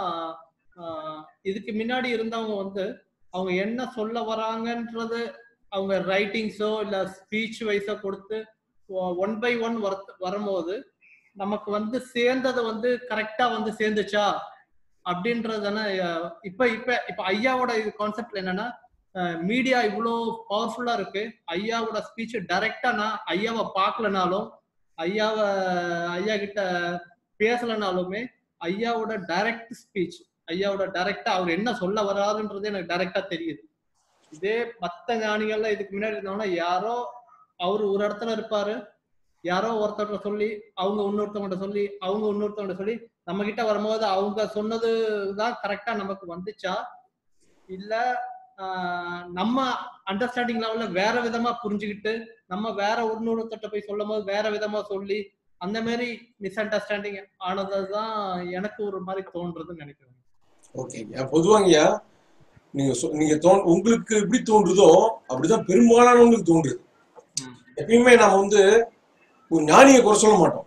ஆஹ் இதுக்கு முன்னாடி இருந்தவங்க வந்து அவங்க என்ன சொல்ல வராங்கன்றது அவங்க ரைட்டிங்ஸோ இல்ல ஸ்பீச் வைஸோ கொடுத்து ஒன் பை ஒன் வரும்போது நமக்கு வந்து சேர்ந்தது வந்து கரெக்டா வந்து சேர்ந்துச்சா அப்படின்றது தானே அஹ், இப்ப இப்ப இப்ப ஐயாவோட இது கான்செப்ட்ல என்னன்னா மீடியா இவ்வளோ பவர்ஃபுல்லா இருக்கு ஐயாவோட ஸ்பீச் டைரக்டா நான் ஐயாவை பார்க்கலனாலும் ஐயாவை ஐயா கிட்ட பேசலனாலுமே ஐயாவோட டைரக்ட் ஸ்பீச் ஐயாவோட டைரக்டா அவர் என்ன சொல்ல வராருன்றது எனக்கு டைரக்டா தெரியுது இதே மத்த ஞானிகள்லாம் இதுக்கு முன்னாடி இருந்தவங்கன்னா யாரோ அவர் ஒரு இடத்துல இருப்பாரு யாரோ ஒருத்தர்கிட்ட சொல்லி அவங்க இன்னொருத்தவங்கள்ட்ட சொல்லி அவங்க இன்னொருத்தவங்கள்ட்ட சொல்லி நம்ம கிட்ட வரும்போது அவங்க சொன்னது தான் கரெக்டா நமக்கு வந்துச்சா இல்ல ஆஹ், நம்ம அண்டர்ஸ்டாண்டிங் லெவல்ல வேற விதமா புரிஞ்சுக்கிட்டு நம்ம வேற இன்னொருத்தட்ட போய் சொல்லும் போது வேற விதமா சொல்லி அந்த மாதிரி மிஸ் அண்டர்ஸ்டாண்டிங் ஆனதுதான் எனக்கு ஒரு மாதிரி தோன்றதுன்னு நினைக்கிறேன் ஓகே பொதுவாங்கய்யா நீங்க சொ- நீங்க தோன் உங்களுக்கு எப்படி தோன்றுதோ அப்படிதான் பெரும்பாலானவங்களுக்கு தோன்றுது ம். எப்பயுமே நாம வந்து ஒரு ஞானியை குறை சொல்ல மாட்டோம்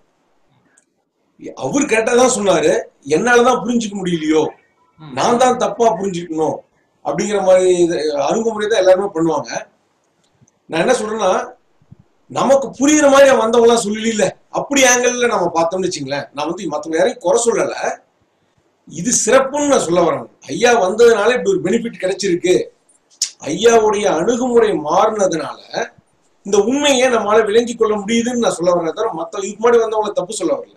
அவர் கேட்டதான் சொன்னாரு என்னாலதான் புரிஞ்சுக்க முடியலையோ ம். நான் தான் தப்பா புரிஞ்சுக்கணும் அப்படிங்கிற மாதிரி இது அணுகுமுறை தான் எல்லாருமே பண்ணுவாங்க நான் என்ன சொல்றேன்னா நமக்கு புரியுற மாதிரி அவன் வந்தவங்களாம் சொல்லல அப்படி ஆங்கிள் நம்ம பார்த்தோம்னு வச்சுங்களேன் நான் வந்து மற்றவங்க யாரையும் குறை சொல்லல இது சிறப்புன்னு நான் சொல்ல வரேன் ஐயா வந்ததுனால இப்படி ஒரு பெனிஃபிட் கிடைச்சிருக்கு ஐயாவுடைய அணுகுமுறை மாறினதுனால இந்த உண்மையை நம்மளால விளங்கி கொள்ள முடியுதுன்னு நான் சொல்ல வரேன் தவிர மத்த இதுக்கு முன்னாடி வந்தவங்களை தப்பு சொல்ல வரல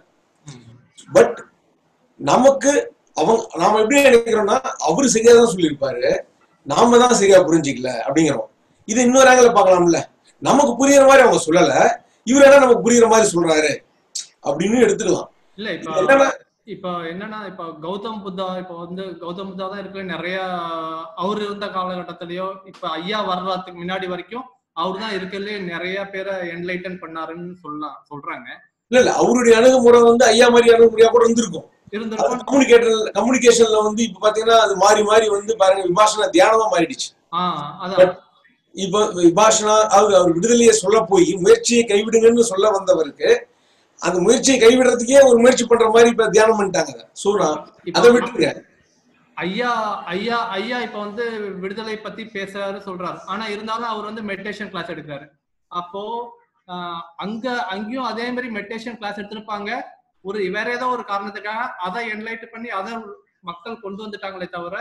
பட் நமக்கு அவங்க நாம எப்படி நினைக்கிறோம்னா அவரு சரியா தான் சொல்லியிருப்பாரு நாம தான் சரியா புரிஞ்சிக்கல அப்படிங்கிறோம் இது இன்னொரு ஆங்கில பார்க்கலாம்ல நமக்கு புரியுற மாதிரி அவங்க சொல்லல இவர் என்ன நமக்கு புரியுற மாதிரி சொல்றாரு அப்படின்னு எடுத்துக்கலாம் இல்ல இது இப்ப என்னன்னா இப்ப என்னன்னா இப்ப கௌதம் புத்தா இப்ப வந்து கௌதம் புத்தா தான் இருக்கிற நிறைய அவர் இருந்த காலகட்டத்திலயோ இப்ப ஐயா வர்றதுக்கு முன்னாடி வரைக்கும் அவர் தான் இருக்கிறதுலே நிறைய பேரை என்லைட்டன் பண்ணாருன்னு சொல்லலாம் சொல்றாங்க இல்ல இல்ல அவருடைய அணுகுமுறை வந்து ஐயா மாதிரி அணுகுமுறையா கூட இருந்திருக்கும் இருந்திருக்கும் கம்யூனிகேட்டர் கம்யூனிகேஷன்ல வந்து இப்ப பாத்தீங்கன்னா அது மாறி மாறி வந்து பாருங்க விபாஷனா தியானமா மாறிடுச்சு ஆஹ் அதான் But இப்ப விபாஷனா அவர் அவர் விடுதலையை சொல்ல போய் முயற்சியை கைவிடுங்கன்னு சொல்ல வந்தவருக்கு அந்த முயற்சியை கைவிடுறதுக்கே ஒரு முயற்சி பண்ற மாதிரி இப்ப தியானம் பண்ணிட்டாங்க சோ நான் இப்ப அதை விட்டுருங்க ஐயா ஐயா ஐயா இப்ப வந்து விடுதலை பத்தி பேசுறாரு சொல்றாரு ஆனா இருந்தாலும் அவர் வந்து மெடிடேஷன் கிளாஸ் எடுக்கிறாரு அப்போ ஆஹ் அங்க அங்கேயும் அதே மாதிரி மெடிடேஷன் கிளாஸ் எடுத்திருப்பாங்க ஒரு வேற ஏதோ ஒரு காரணத்துக்காக அதை என்லைட் பண்ணி அதை மக்கள் கொண்டு வந்துட்டாங்களே தவிர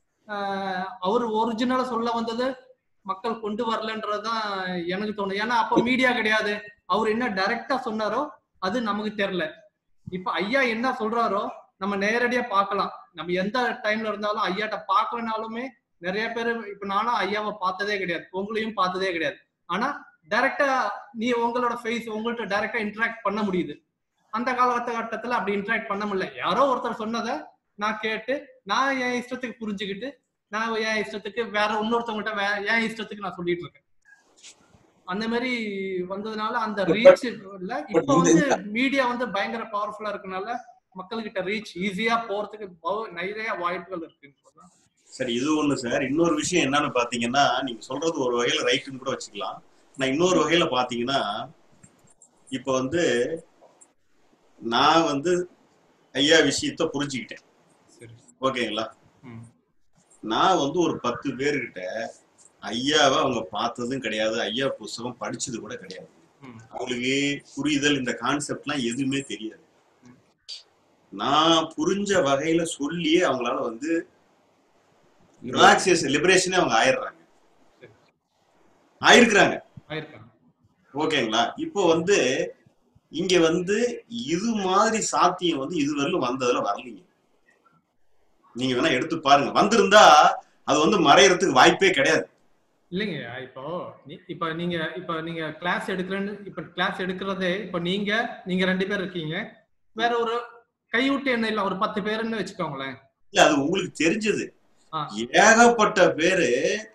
ஆஹ் அவர் ஒரிஜினலா சொல்ல வந்தது மக்கள் கொண்டு வரலன்றதுதான் எனக்கு தோணுது ஏன்னா அப்போ மீடியா கிடையாது அவர் என்ன டைரக்டா சொன்னாரோ அது நமக்கு தெரியல இப்ப ஐயா என்ன சொல்றாரோ நம்ம நேரடியா பார்க்கலாம் நம்ம எந்த டைம்ல இருந்தாலும் ஐயாட்ட பார்க்கலனாலுமே நிறைய பேர் இப்ப நானும் ஐயாவை பார்த்ததே கிடையாது உங்களையும் பார்த்ததே கிடையாது ஆனா டைரக்டா நீ உங்களோட ஃபேஸ் உங்கள்ட்ட டைரக்டா இன்டராக்ட் பண்ண முடியுது அந்த காலகட்டத்துல அப்படி இன்டராக்ட் பண்ண முடியல யாரோ ஒருத்தர் சொன்னதை நான் கேட்டு நான் என் இஷ்டத்துக்கு புரிஞ்சுக்கிட்டு நான் என் இஷ்டத்துக்கு வேற இன்னொருத்தவங்ககிட்ட வே என் இஷ்டத்துக்கு நான் சொல்லிட்டு இருக்கேன் அந்த மாதிரி வந்ததுனால அந்த But- ரீச் இல்ல இப்ப இந்த- வந்து மீடியா வந்து பயங்கர பவர்ஃபுல்லா இருக்கனால மக்கள்கிட்ட ரீச் ஈஸியா போறதுக்கு பவ- நிறைய வாய்ப்புகள் இருக்குன்னு சொல்லலாம் சரி இது ஒண்ணு சார் இன்னொரு விஷயம் என்னன்னு பாத்தீங்கன்னா நீங்க சொல்றது ஒரு வகையில ரைட்டுன்னு கூட வச்சுக்கலாம் நான் இன்னொரு வகையில பாத்தீங்கன்னா இப்ப வந்து நான் வந்து ஐயா விஷயத்த புரிஞ்சுக்கிட்டேன் சரி ஓகேங்களா ம். நான் வந்து ஒரு பத்து பேர்கிட்ட ஐயாவை அவங்க பார்த்ததும் கிடையாது ஐயா புஸ்தகம் படிச்சது கூட கிடையாது ம். அவங்களுக்கு புரிதல் இந்த கான்செப்ட்லாம் எதுவுமே தெரியாது நான் புரிஞ்ச வகையில சொல்லியே அவங்களால வந்து ரிலாக்ஸேஷன் லிபரேஷனே அவங்க ஆயிடுறாங்க ஆயிருக்கிறாங்க ஆயிருக்காங்க ஓகேங்களா இப்போ வந்து இங்க வந்து இது மாதிரி சாத்தியம் வந்து இதுவரையிலும் வந்ததுல வரலீங்க நீங்க வேணா எடுத்து பாருங்க வந்திருந்தா அது வந்து மறையறதுக்கு வாய்ப்பே கிடையாது இல்லைங்க இப்போ நீ- இப்ப நீங்க இப்ப நீங்க கிளாஸ் எடுக்கிறேன்னு இப்ப கிளாஸ் எடுக்கிறதே இப்ப நீங்க நீங்க ரெண்டு பேர் இருக்கீங்க வேற ஒரு கைவிட்டு என்ன இல்ல ஒரு பத்து பேருன்னு வச்சுக்கோங்களேன் இல்ல அது உங்களுக்கு தெரிஞ்சது ஆ. ஏகப்பட்ட பேரு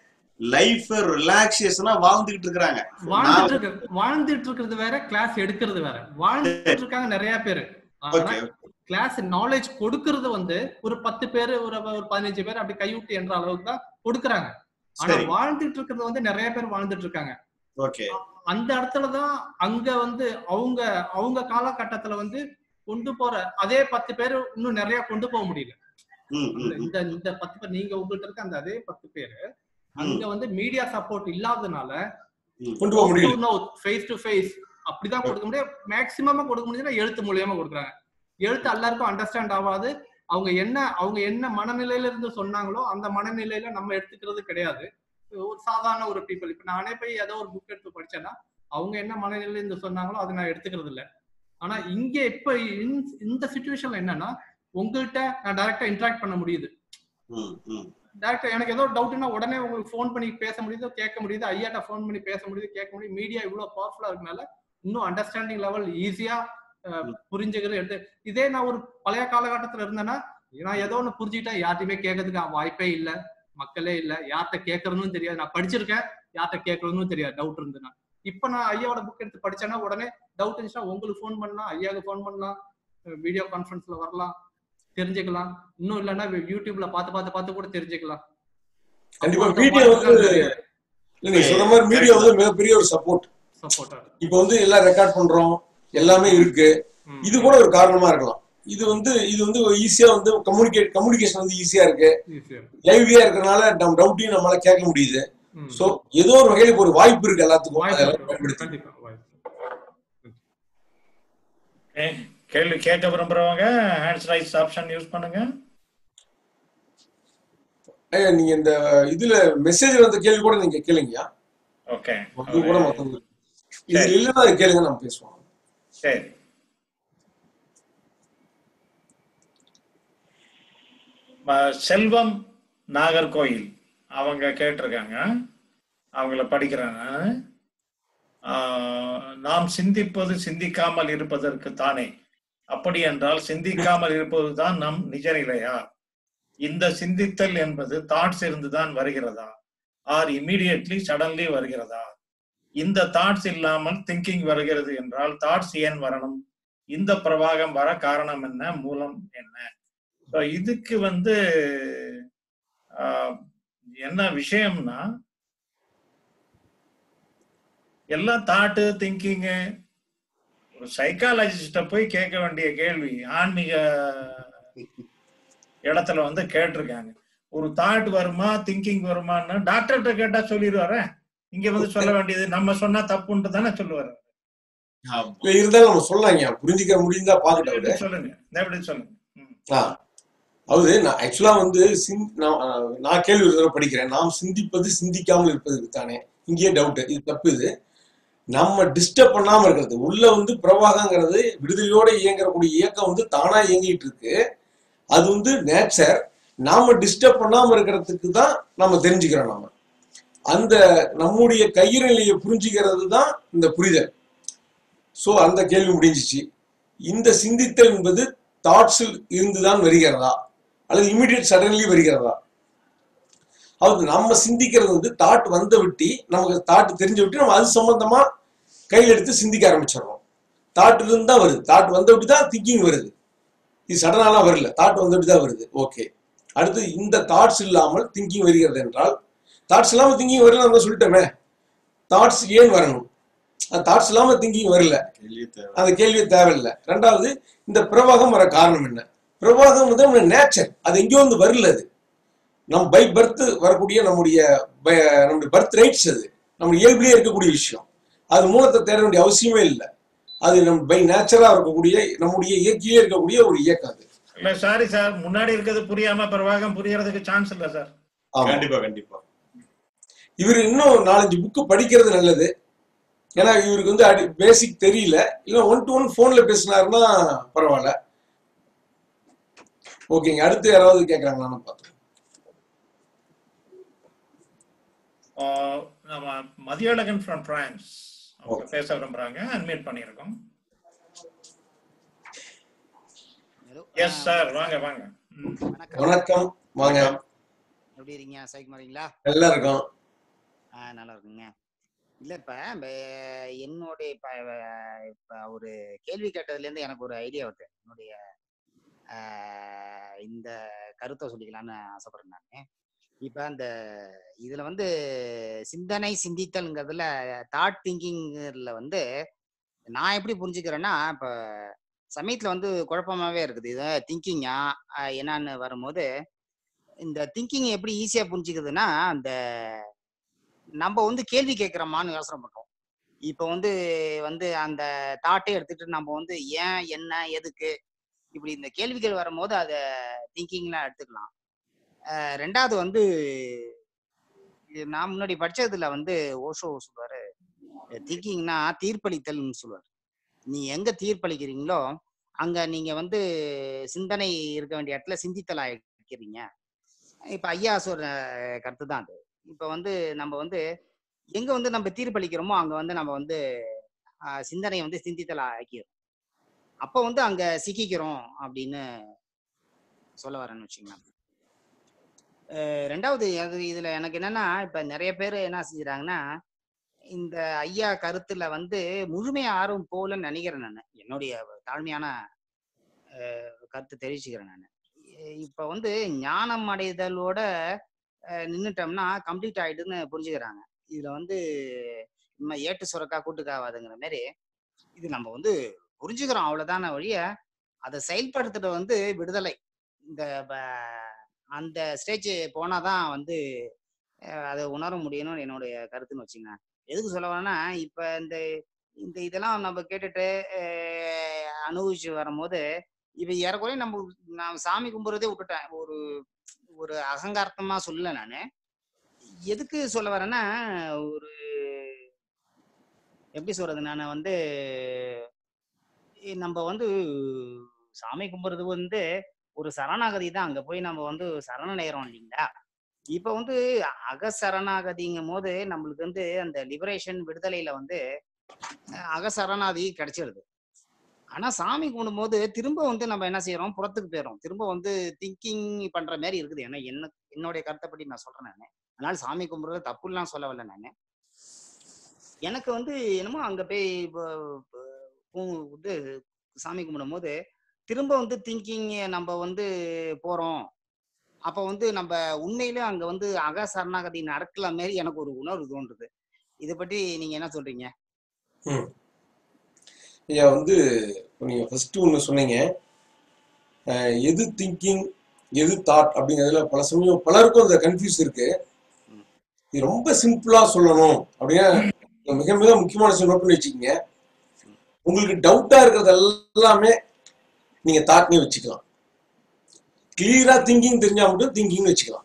லைஃப் ரிலாக்ஸேஷனா வாழ்ந்துகிட்டு இருக்கிறாங்க வாழ்ந்துட்டு இருக்க வாழ்ந்துட்டு இருக்கிறது வேற கிளாஸ் எடுக்கிறது வேற வாழ்ந்துட்டு இருக்காங்க நிறைய பேரு ஆனா ஓகே கிளாஸ் நாலேஜ் கொடுக்கறது வந்து ஒரு பத்து பேர் ஒரு ஒரு பதினஞ்சு பேர் அப்படி கைவிட்டு என்ற அளவுக்கு தான் கொடுக்கறாங்க ஆனா சரி வாழ்ந்துட்டு இருக்கிறது வந்து நிறைய பேர் வாழ்ந்துட்டு இருக்காங்க ஓகே அந்த இடத்துலதான் அங்க வந்து அவங்க அவங்க காலகட்டத்துல வந்து கொண்டு போற அதே பத்து பேர் இன்னும் நிறைய கொண்டு போக முடியல ம் அந்த ம் இந்த இந்த பத்து பேர் நீங்க உங்கள்ட்ட இருக்க அந்த அதே பத்து பேர் ம் அங்க வந்து மீடியா சப்போர்ட் இல்லாதனால ம் கொண்டு போக முடியல ஃபேஸ் டு ஃபேஸ் அப்படிதான் கொடுக்க முடியும் மேக்சிமமா கொடுக்க முடியுதுன்னா எழுத்து மூலியமா கொடுக்குறாங்க எழுத்து எல்லாருக்கும் அண்டர்ஸ்டாண்ட் ஆகாது அவங்க என்ன அவங்க என்ன மனநிலையில இருந்து சொன்னாங்களோ அந்த மனநிலையில நம்ம எடுத்துக்கிறது கிடையாது ஒரு சாதாரண ஒரு பீப்புள் இப்ப நானே போய் ஏதோ ஒரு புக் எடுத்து படிச்சேன்னா அவங்க என்ன மனநிலையில இருந்து சொன்னாங்களோ அதை நான் எடுத்துக்கிறது இல்ல ஆனா இங்க இப்ப இந்த- இந்த சுச்சுவேஷன்ல என்னன்னா உங்கள்கிட்ட நான் டைரக்டா இன்டராக்ட் பண்ண முடியுது ம் ம் டேரக்டா எனக்கு ஏதோ டவுட்னா உடனே உங்களுக்கு ஃபோன் பண்ணி பேச முடியுது கேட்க முடியுது ஐயாட்ட ஃபோன் பண்ணி பேச முடியுது கேட்க முடியுது மீடியா இவ்வளவு பவர்ஃபுல்லா இருக்கனால இன்னும் அண்டர்ஸ்டாண்டிங் லெவல் ஈஸியா புரிஞ்சுக்கிறது எடுத்து இதே நான் ஒரு பழைய காலகட்டத்துல இருந்தேன்னா நான் ஏதோ ஒண்ணு புரிஞ்சுக்கிட்டேன் யார்ட்டையுமே கேட்கறதுக்கு வாய்ப்பே இல்ல மக்களே இல்ல யார்கிட்ட கேட்கறதுன்னு தெரியாது நான் படிச்சிருக்கேன் யார்கிட்ட கேட்கறதுன்னு தெரியாது டவுட் இருந்துன்னா இப்ப நான் ஐயாவோட புக் எடுத்து படிச்சேன்னா உடனே டவுட் இருந்துச்சுன்னா உங்களுக்கு ஃபோன் பண்ணலாம் ஐயாவுக்கு ஃபோன் பண்ணலாம் வீடியோ கான்ஃபரன்ஸ்ல வரலாம் தெரிஞ்சுக்கலாம் இன்னும் இல்லைன்னா யூடியூப்ல பார்த்து பார்த்து பார்த்து கூட தெரிஞ்சுக்கலாம் கண்டிப்பா மீடியா வந்து இல்ல நீங்க சொல்ற மாதிரி மீடியா வந்து மிகப்பெரிய ஒரு சப்போர்ட் சப்போர்ட்டா இப்போ வந்து எல்லாம் ரெக்கார்ட் பண்றோம் எல்லாமே இருக்கு இது கூட ஒரு காரணமா இருக்கலாம் இது வந்து இது வந்து ஈஸியா வந்து கம்யூனிகேட் கம்யூனிகேஷன் வந்து ஈஸியா இருக்கு ஈஸியா லைவ்லியா இருக்கறனால நம்ம டவுட்டையும் நம்மளால கேட்க முடியுது சோ ஏதோ ஒரு வகையில இப்ப ஒரு வாய்ப்பு இருக்கு எல்லாத்துக்கும் அதெல்லாம் வாய்ப்பு பயன்படுத்தி கண்டிப்பா வாய்ப்பு Okay. கேள்வி கேட்க விரும்புறவங்க ஹேண்ட்ஸ் ரைஸ் ஆப்ஷன் யூஸ் பண்ணுங்க ஐயா, நீங்க இந்த இதுல மெசேஜ் வந்த கேள்வி கூட நீங்க கேளுங்கயா ஓகே அது கூட மத்தவங்க இது இல்லைன்னா அது கேளுங்க நம்ம பேசுவோம் சரி ம- செல்வம் நாகர்கோயில் அவங்க கேட்டிருக்காங்க அவங்கள படிக்கிறேன் நானு. ஆஹ், நாம் சிந்திப்பது சிந்திக்காமல் இருப்பதற்கு தானே அப்படி என்றால் சிந்திக்காமல் இருப்பதுதான் நம் நிஜ நிலையா இந்த சிந்தித்தல் என்பது தாட்ஸ் இருந்துதான் வருகிறதா ஆர் இம்மீடியட்லி சடன்லி வருகிறதா இந்த தாட்ஸ் இல்லாமல் திங்கிங் வருகிறது என்றால் தாட்ஸ் ஏன் வரணும் இந்த பிரவாகம் வர காரணம் என்ன மூலம் என்ன So இதுக்கு வந்து ஆஹ், என்ன விஷயம்னா எல்லாம் தாட்டு திங்கிங்கு ஒரு சைக்காலஜிஸ்ட போய் கேட்க வேண்டிய கேள்வி ஆன்மீக இடத்துல வந்து கேட்டிருக்காங்க ஒரு தாட் வருமா திங்கிங் வருமான்னு டாக்டர்கிட்ட கேட்டா சொல்லிடுவாரே இங்க வந்து சொல்ல வேண்டியது நம்ம சொன்னா தப்புன்ட்டு தானே சொல்லுவாரு ஆமா. இல்ல இருந்தாலும் நம்ம சொல்லலாங்க புரிஞ்சுக்க முடிந்தா பாக்கட்டும் எப்படி சொல்லுங்க இந்த எப்படி சொல்லுங்க ம். ஆ. அதாவது நான் ஆக்சுவலா வந்து சிந்- நான் ஆஹ், நான் கேள்வி ஒரு தடவை படிக்கிறேன் நாம் சிந்திப்பது சிந்திக்காமல் இருப்பதற்கு தானே இங்கேயே டவுட் இது தப்பு இது நம்ம டிஸ்டர்ப் பண்ணாம இருக்கிறது உள்ள வந்து பிரவாகங்கிறது விடுதலையோட இயங்கக்கூடிய இயக்கம் வந்து தானா இயங்கிட்டு இருக்கு அது வந்து நேச்சர் நாம டிஸ்டர்ப் பண்ணாம இருக்கிறதுக்கு தான் நம்ம தெரிஞ்சுக்கிறோம் நாம அந்த நம்முடைய கையிறநிலையை புரிஞ்சுக்கிறது தான் இந்த புரிதல் சோ அந்த கேள்வி முடிஞ்சிச்சு இந்த சிந்தித்தல் என்பது தாட்ஸில் இருந்துதான் வருகிறதா அல்லது இமிடியட் சடன்லி வருகிறதா அது நம்ம சிந்திக்கிறது வந்து தாட் வந்த விட்டி நமக்கு தாட் தெரிஞ்ச விட்டு நம்ம அது சம்பந்தமா கையில் எடுத்து சிந்திக்க ஆரம்பிச்சிடுறோம் தாட்ல இருந்து தான் வருது தாட் வந்த விட்டு தான் திங்கிங் வருது இது சடனாலாம் வரல தாட் வந்த விட்டு தான் வருது ஓகே அடுத்து இந்த தாட்ஸ் இல்லாமல் திங்கிங் வருகிறது என்றால் தாட்ஸ் இல்லாமல் திங்கிங் வரல நம்ம சொல்லிட்டோமே தாட்ஸ் ஏன் வரணும் தாட்ஸ் இல்லாமல் திங்கிங் வரல கேள்வியே தேவை அந்த கேள்வி தேவையில்லை ரெண்டாவது இந்த பிரவாகம் வர காரணம் என்ன பிரவாகம் வந்து நம்ம நேச்சர் அது எங்கேயோ வந்து வரல அது நம் பை பர்த் வரக்கூடிய நம்முடைய ப- நம்முடைய பர்த் ரைட்ஸ் அது நம்ம இயல்பிலே இருக்கக்கூடிய விஷயம் அது மூலத்தை தேட வேண்டிய அவசியமே இல்லை அது நம்ம பை நேச்சரா இருக்கக்கூடிய நம்முடைய இயற்கையிலே இருக்கக்கூடிய ஒரு இயக்கம் அது இல்ல சாரி சார் முன்னாடி இருக்கிறது புரியாம பிரவாகம் புரியறதுக்கு சான்ஸ் இல்ல சார் ஆமா கண்டிப்பா கண்டிப்பா இவர் இன்னும் நாலஞ்சு புக்கு படிக்கிறது நல்லது ஏன்னா இவருக்கு வந்து அடி பேசிக் தெரியல இல்ல ஒன் டு ஒன் போன்ல பேசினாருன்னா பரவாயில்ல ஓகேங்க அடுத்து யாராவது கேட்கறாங்களான்னு பார்த்தோம் ஆஹ் நம்ம மதியழகன் ஃப்ரம் பிரான்ஸ் அவங்க ஓகே பேச விரும்புறாங்க அட்மிட் பண்ணியிருக்கோம் ஹலோ எஸ் சார் வாங்க வாங்க ம். வணக்கம் வணக்கம் வாங்க வணக்கம் எப்படி இருக்கீங்க சைக்குமாரிங்களா நல்லா இருக்கோம் ஆ நல்லா இருக்குங்க இல்ல இப்ப ப- என்னுடைய இப்ப அஹ், இப்ப ஒரு கேள்வி கேட்டதுல இருந்து எனக்கு ஒரு ஐடியா வருது என்னுடைய ஆஹ், இந்த கருத்தை சொல்லிக்கலாம்னு ஆசைப்படுறேன் நான் இப்ப அந்த இதுல வந்து சிந்தனை சிந்தித்தல்ங்கிறதுல தாட் திங்கிங்ல வந்து நான் எப்படி புரிஞ்சுக்கிறேன்னா இப்ப சமயத்துல வந்து குழப்பமாவே இருக்குது இது திங்கிங்கா என்னன்னு வரும்போது இந்த திங்கிங் எப்படி ஈஸியா புரிஞ்சுக்குதுன்னா அந்த நம்ம வந்து கேள்வி கேட்கிறோமான்னு யோசனை பண்றோம் இப்போ வந்து வந்து அந்த தாட்டை எடுத்துட்டு நம்ம வந்து ஏன் என்ன எதுக்கு இப்படி இந்த கேள்விகள் வரும்போது அதை திங்கிங்லாம் எடுத்துக்கலாம் அஹ் ரெண்டாவது வந்து இது நான் முன்னாடி படிச்சதுல வந்து ஓஷோ சொல்லுவாரு திங்கிங்னா தீர்ப்பளித்தல்னு சொல்லுவார் நீ எங்க தீர்ப்பளிக்கிறீங்களோ அங்க நீங்க வந்து சிந்தனை இருக்க வேண்டிய இடத்துல சிந்தித்தலா இருக்கிறீங்க இப்ப ஐயா சொல்ற கருத்து தான் அது இப்ப வந்து நம்ம வந்து எங்க வந்து நம்ம தீர்ப்பளிக்கிறோமோ அங்க வந்து நம்ம வந்து ஆஹ், சிந்தனையை வந்து சிந்தித்தலா ஆக்கிடும் அப்ப வந்து அங்க சிக்கிக்கிறோம் அப்படின்னு சொல்ல வரேன்னு வச்சுக்கலாம் அஹ் ரெண்டாவது அது இதுல எனக்கு என்னன்னா இப்ப நிறைய பேர் என்ன செஞ்சுறாங்கன்னா இந்த ஐயா கருத்துல வந்து முழுமையா ஆர்வம் போகலன்னு நினைக்கிறேன் நான் என்னுடைய தாழ்மையான அஹ், கருத்து தெரிவிச்சுக்கிறேன் நான் இப்ப வந்து ஞானம் அடைதலோட அஹ், நின்னுட்டோம்னா கம்ப்ளீட் ஆயிடுன்னு புரிஞ்சுக்கிறாங்க இதுல வந்து நம்ம ஏட்டு சுரக்கா கூட்டுக்காவாதுங்கிற மாதிரி இது நம்ம வந்து புரிஞ்சுக்கிறோம் அவ்வளவுதான வழிய அதை செயல்படுத்துறது வந்து விடுதலை இந்த ப- அந்த ஸ்டேஜ் போனாதான் வந்து அஹ், அதை உணர முடியும்னு என்னுடைய கருத்துன்னு வச்சுங்க எதுக்கு சொல்ல வரேன்னா இப்ப இந்த இந்த இதெல்லாம் நம்ம கேட்டுட்டு அஹ், அனுபவிச்சு வரும்போது இப்ப ஏறக்குறைய நம்ம நான் சாமி கும்பிட்றதே விட்டுட்டேன் ஒரு ஒரு அகங்காரத்தமா சொல்லல நானு எதுக்கு சொல்ல வரேன்னா ஒரு எப்படி சொல்றது நான் வந்து நம்ம வந்து சாமி கும்பிட்றது வந்து ஒரு சரணாகதி தான் அங்க போய் நம்ம வந்து சரணடைகிறோம் இல்லைங்களா இப்ப வந்து அகசரணாகதிங்கும் போது நம்மளுக்கு வந்து அந்த லிபரேஷன் விடுதலையில வந்து அஹ், அகசரணாதி கிடைச்சிருது ஆனா சாமி கும்பிடும்போது திரும்ப வந்து நம்ம என்ன செய்யறோம் புறத்துக்கு போயிடும் திரும்ப வந்து திங்கிங் பண்ற மாதிரி இருக்குது ஏன்னா என்ன என்னுடைய கருத்தைப்படி நான் சொல்றேன் நானு அதனால சாமி கும்பிடுறது தப்புலாம் சொல்ல வரல நானு எனக்கு வந்து என்னமோ அங்க போய் இப்போ, இப்போ, கு- இது சாமி கும்பிடும் போது திரும்ப வந்து திங்கிங் நம்ம வந்து போறோம் அப்ப வந்து நம்ம உண்மையிலே அங்க வந்து அக சரணாகதி நடக்கல மாதிரி எனக்கு ஒரு உணர்வு தோன்றுது இதை பற்றி நீங்க என்ன சொல்றீங்க ம் ஐயா வந்து இப்ப நீங்க ஃபர்ஸ்ட் ஒன்று சொன்னீங்க அஹ், எது திங்கிங் எது தாட் அப்படிங்கிறதுல பல சமயம் பலருக்கும் அந்த கன்ஃபியூஸ் இருக்கு ம். இது ரொம்ப சிம்பிளா சொல்லணும் அப்படின்னா மிக மிக முக்கியமான விஷயம் நோட் பண்ணி வச்சுக்கோங்க உங்களுக்கு டவுட்டா இருக்கிறது எல்லாமே நீங்க தாட்னே வச்சுக்கலாம் கிளியரா திங்கிங் தெரிஞ்சா மட்டும் திங்கிங்னு வச்சுக்கலாம்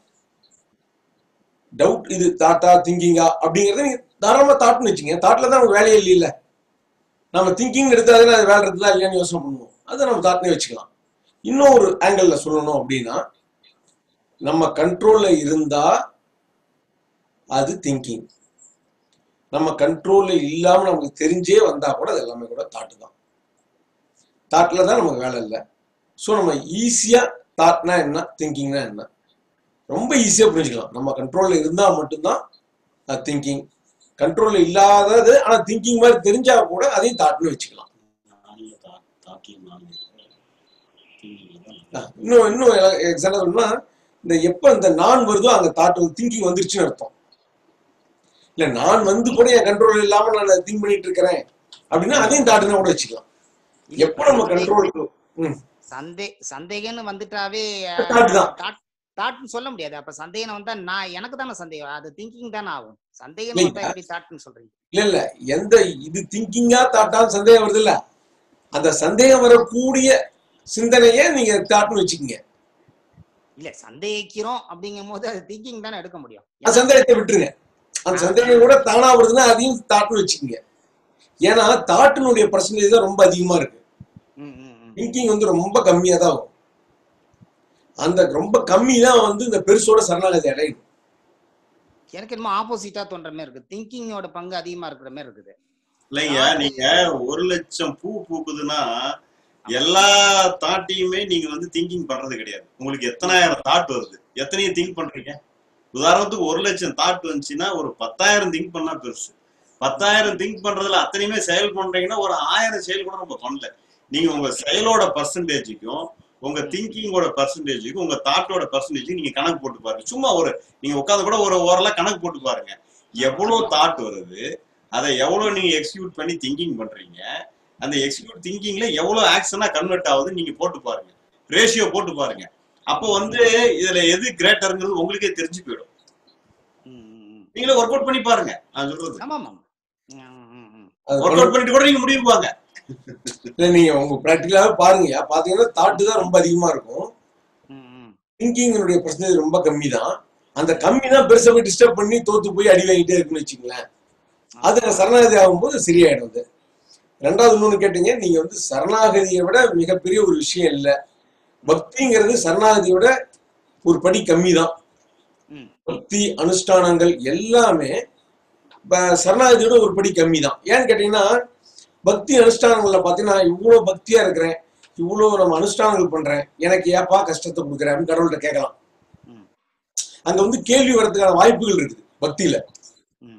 டவுட் இது தாட்டா திங்கிங்கா அப்படிங்கறத நீங்க தாராளமா தாட்னு வச்சுங்க தாட்ல தான் நமக்கு வேலையே இல்லைல்ல நம்ம திங்கிங் எடுத்தாலே அது வேலை இருக்குதா இல்லையான்னு யோசனை பண்ணுவோம் அதை நம்ம தாட்னே வச்சுக்கலாம் இன்னும் ஒரு ஆங்கிள் சொல்லணும் அப்படின்னா நம்ம கண்ட்ரோல்ல இருந்தா அது திங்கிங் நம்ம கண்ட்ரோல்ல இல்லாம நமக்கு தெரிஞ்சே வந்தா கூட அது எல்லாமே கூட தாட்டு தான் தாட்ல தான் நமக்கு வேலை இல்லை ஸோ நம்ம ஈஸியா தாட்னா என்ன திங்கிங்னா என்ன ரொம்ப ஈஸியா புரிஞ்சுக்கலாம் நம்ம கண்ட்ரோல்ல இருந்தா மட்டும்தான் அது திங்கிங் கண்ட்ரோல்ல இல்லாதது ஆனா திங்கிங் மாதிரி தெரிஞ்சா கூட அதையும் தாட்னு வச்சுக்கலாம் நான்ல தா- தாட்ல நான் அஹ் இன்னும் இன்னும் எக்ஸாம்பிள் சொல்லணும்னா இந்த எப்ப இந்த நான் வருதோ அங்க தாட் வந்து திங்கிங் வந்துருச்சுன்னு அர்த்தம் இல்ல நான் வந்து கூட என் கண்ட்ரோல் இல்லாம நான் திங்க் பண்ணிட்டு இருக்கிறேன் அப்படின்னா அதையும் தாட்டுனா கூட வச்சுக்கலாம் எப்ப நம்ம கண்ட்ரோல் ம் சந்தே சந்தேகம்னு வந்துட்டாவே தாட் தான் தாட் தாட்னு சொல்ல முடியாது அப்ப சந்தேகம் வந்தா நான் எனக்கு தானே சந்தேகம் அது திங்கிங் தானே ஆகும் சந்தேகம் இல்லைங்க. வந்தா எப்படி தாட்னு சொல்றீங்க இல்ல இல்ல எந்த இது திங்கிங்கா தாட்டாலும் சந்தேகம் வருது இல்ல அந்த சந்தேகம் வரக்கூடிய சிந்தனையே நீங்க தாட்னு வச்சுக்கீங்க இல்ல சந்தேகிக்கிறோம் அப்படிங்கும் போது அது திங்கிங் தானே எடுக்க முடியும் அந்த சந்தேகத்தை விட்டுருங்க அந்த சந்தேகம் கூட தானா வருதுன்னா அதையும் தாட்னு வச்சுக்கோங்க ஏன்னா தாட்டினுடைய பர்சன்டேஜ் தான் ரொம்ப அதிகமா இருக்கு ம், ம், ம். திங்கிங் வந்து ரொம்ப கம்மியா தான் வரும் அந்த ரொம்ப கம்மி தான் வந்து இந்த பெருசோட சரணாகதி அடையும் எனக்கு என்னமோ ஆப்போசிட்டா தோன்ற மாதிரி இருக்கு திங்கிங்கோட பங்கு அதிகமா இருக்கிற மாதிரி இருக்குது இல்லைங்க நீங்க ஒரு லட்சம் பூ பூக்குதுன்னா எல்லா தாட்டையுமே நீங்க வந்து திங்கிங் பண்றது கிடையாது உங்களுக்கு எத்தனாயிரம் தாட் வருது எத்தனையும் திங்க் பண்றீங்க உதாரணத்துக்கு ஒரு லட்சம் தாட் வந்துச்சுன்னா ஒரு பத்தாயிரம் திங்க் பண்ணா பெருசு பத்தாயிரம் திங்க் பண்றதுல அத்தனையுமே செயல் பண்றீங்கன்னா ஒரு ஆயிரம் செயல் கூட நம்ம பண்ணல நீங்க உங்க செயலோட பர்சன்டேஜுக்கும் உங்க திங்கிங்கோட பர்சன்டேஜுக்கும் உங்க தாட்டோட பர்சன்டேஜுக்கும் நீங்க கணக்கு போட்டு பாருங்க சும்மா ஒரு நீங்க உட்காந்து கூட ஒரு ஓரளவு கணக்கு போட்டு பாருங்க எவ்வளவு தாட் வருது அதை எவ்வளவு நீங்க எக்ஸிக்யூட் பண்ணி திங்கிங் பண்றீங்க அந்த எக்ஸிக்யூட் திங்கிங்ல எவ்வளவு ஆக்ஷனா கன்வெர்ட் ஆகுது நீங்க போட்டு பாருங்க ரேஷியோ போட்டு பாருங்க அப்போ வந்து இதுல எது கிரேட்டருங்கிறது உங்களுக்கே தெரிஞ்சு போயிடும் ம், ம், ம். நீங்களே ஒர்க் அவுட் பண்ணி பாருங்க நான் சொல்றது ஆமா ஆமா ம், ம், ம். அது ஒர்க் அவுட் பண்ணிட்டு கூட நீங்க முடிவுக்கு வாங்க இல்ல நீங்க உங்க ப்ராக்டிக்கலாவே பாருங்க பாத்தீங்கன்னா தாட்டு தான் ரொம்ப அதிகமா இருக்கும் ம், ம். திங்கிங்கினுடைய பர்சன்டேஜ் ரொம்ப கம்மி தான் அந்த கம்மி தான் பெருசா போய் டிஸ்டர்ப் பண்ணி தோத்து போய் அடி வாங்கிட்டே இருக்குன்னு வச்சுங்களேன் அது நான் சரணாகதி ஆகும்போது சரியாயிடும் அது ரெண்டாவது இன்னொன்னு கேட்டீங்க நீங்க வந்து சரணாகதியை விட மிகப்பெரிய ஒரு விஷயம் இல்லை பக்திங்கிறது சரணாகதியோட ஒரு படி கம்மி தான் ம். பக்தி அனுஷ்டானங்கள் எல்லாமே ப- சரணாகதியோட ஒரு படி கம்மி தான் ஏன்னு கேட்டீங்கன்னா பக்தி அனுஷ்டானங்கள்ல பாத்தீங்கன்னா இவ்வளவு பக்தியா இருக்கிறேன் இவ்வளவு நம்ம அனுஷ்டானங்கள் பண்றேன் எனக்கு ஏப்பா கஷ்டத்தை கொடுக்குறேன் அப்படின்னு கடவுள்கிட்ட கேட்கலாம் ம். அங்க வந்து கேள்வி வர்றதுக்கான வாய்ப்புகள் இருக்குது பக்தியில ம்.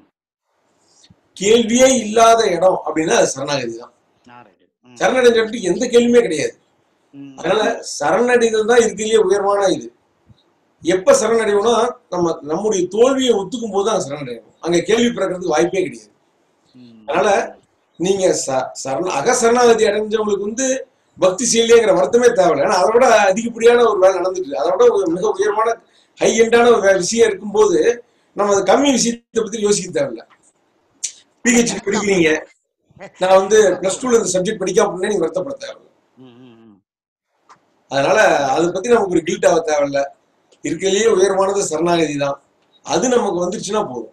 கேள்வியே இல்லாத இடம் அப்படின்னா அது சரணாகதி தான் ஆ, right. ம், சரணடைஞ்சிட்டு எந்த கேள்வியுமே கிடையாது ம். அதனால சரணடைதல் தான் இருக்கிறதுலே உயர்வான இது எப்ப சரணடைவோம்னா நம்ம நம்முடைய தோல்வியை ஒத்துக்கும் போது தான் சரணடையணும் அங்க கேள்வி பிறக்கிறதுக்கு வாய்ப்பே கிடையாது ம். அதனால நீங்க ச- சரண அகசரணாகதி அடைஞ்சவங்களுக்கு வந்து பக்தி செய்யலைங்கிற வருத்தமே தேவையில்லை ஏன்னா அதை விட அதிகப்படியான ஒரு வேலை நடந்துட்டு இருக்கு. அதை விட ஒரு மிக உயர்வான ஹை எண்டான ஒரு வே- விஷயம் இருக்கும்போது நம்ம அது கம்மி விஷயத்தை பத்தி யோசிக்க தேவையில்ல பிஹெச்டி படிக்கிறீங்க நான் வந்து பிளஸ் டூல இந்த சப்ஜெக்ட் படிக்காம போனேன் நீங்க வருத்தப்பட தேவையில்ல ம், ம், ம். அதனால அதை பத்தி நமக்கு ஒரு கில்ட் ஆக தேவையில்ல இருக்கிறதுலயே உயர்வானது சரணாகதி தான் அது நமக்கு வந்துருச்சுன்னா போதும்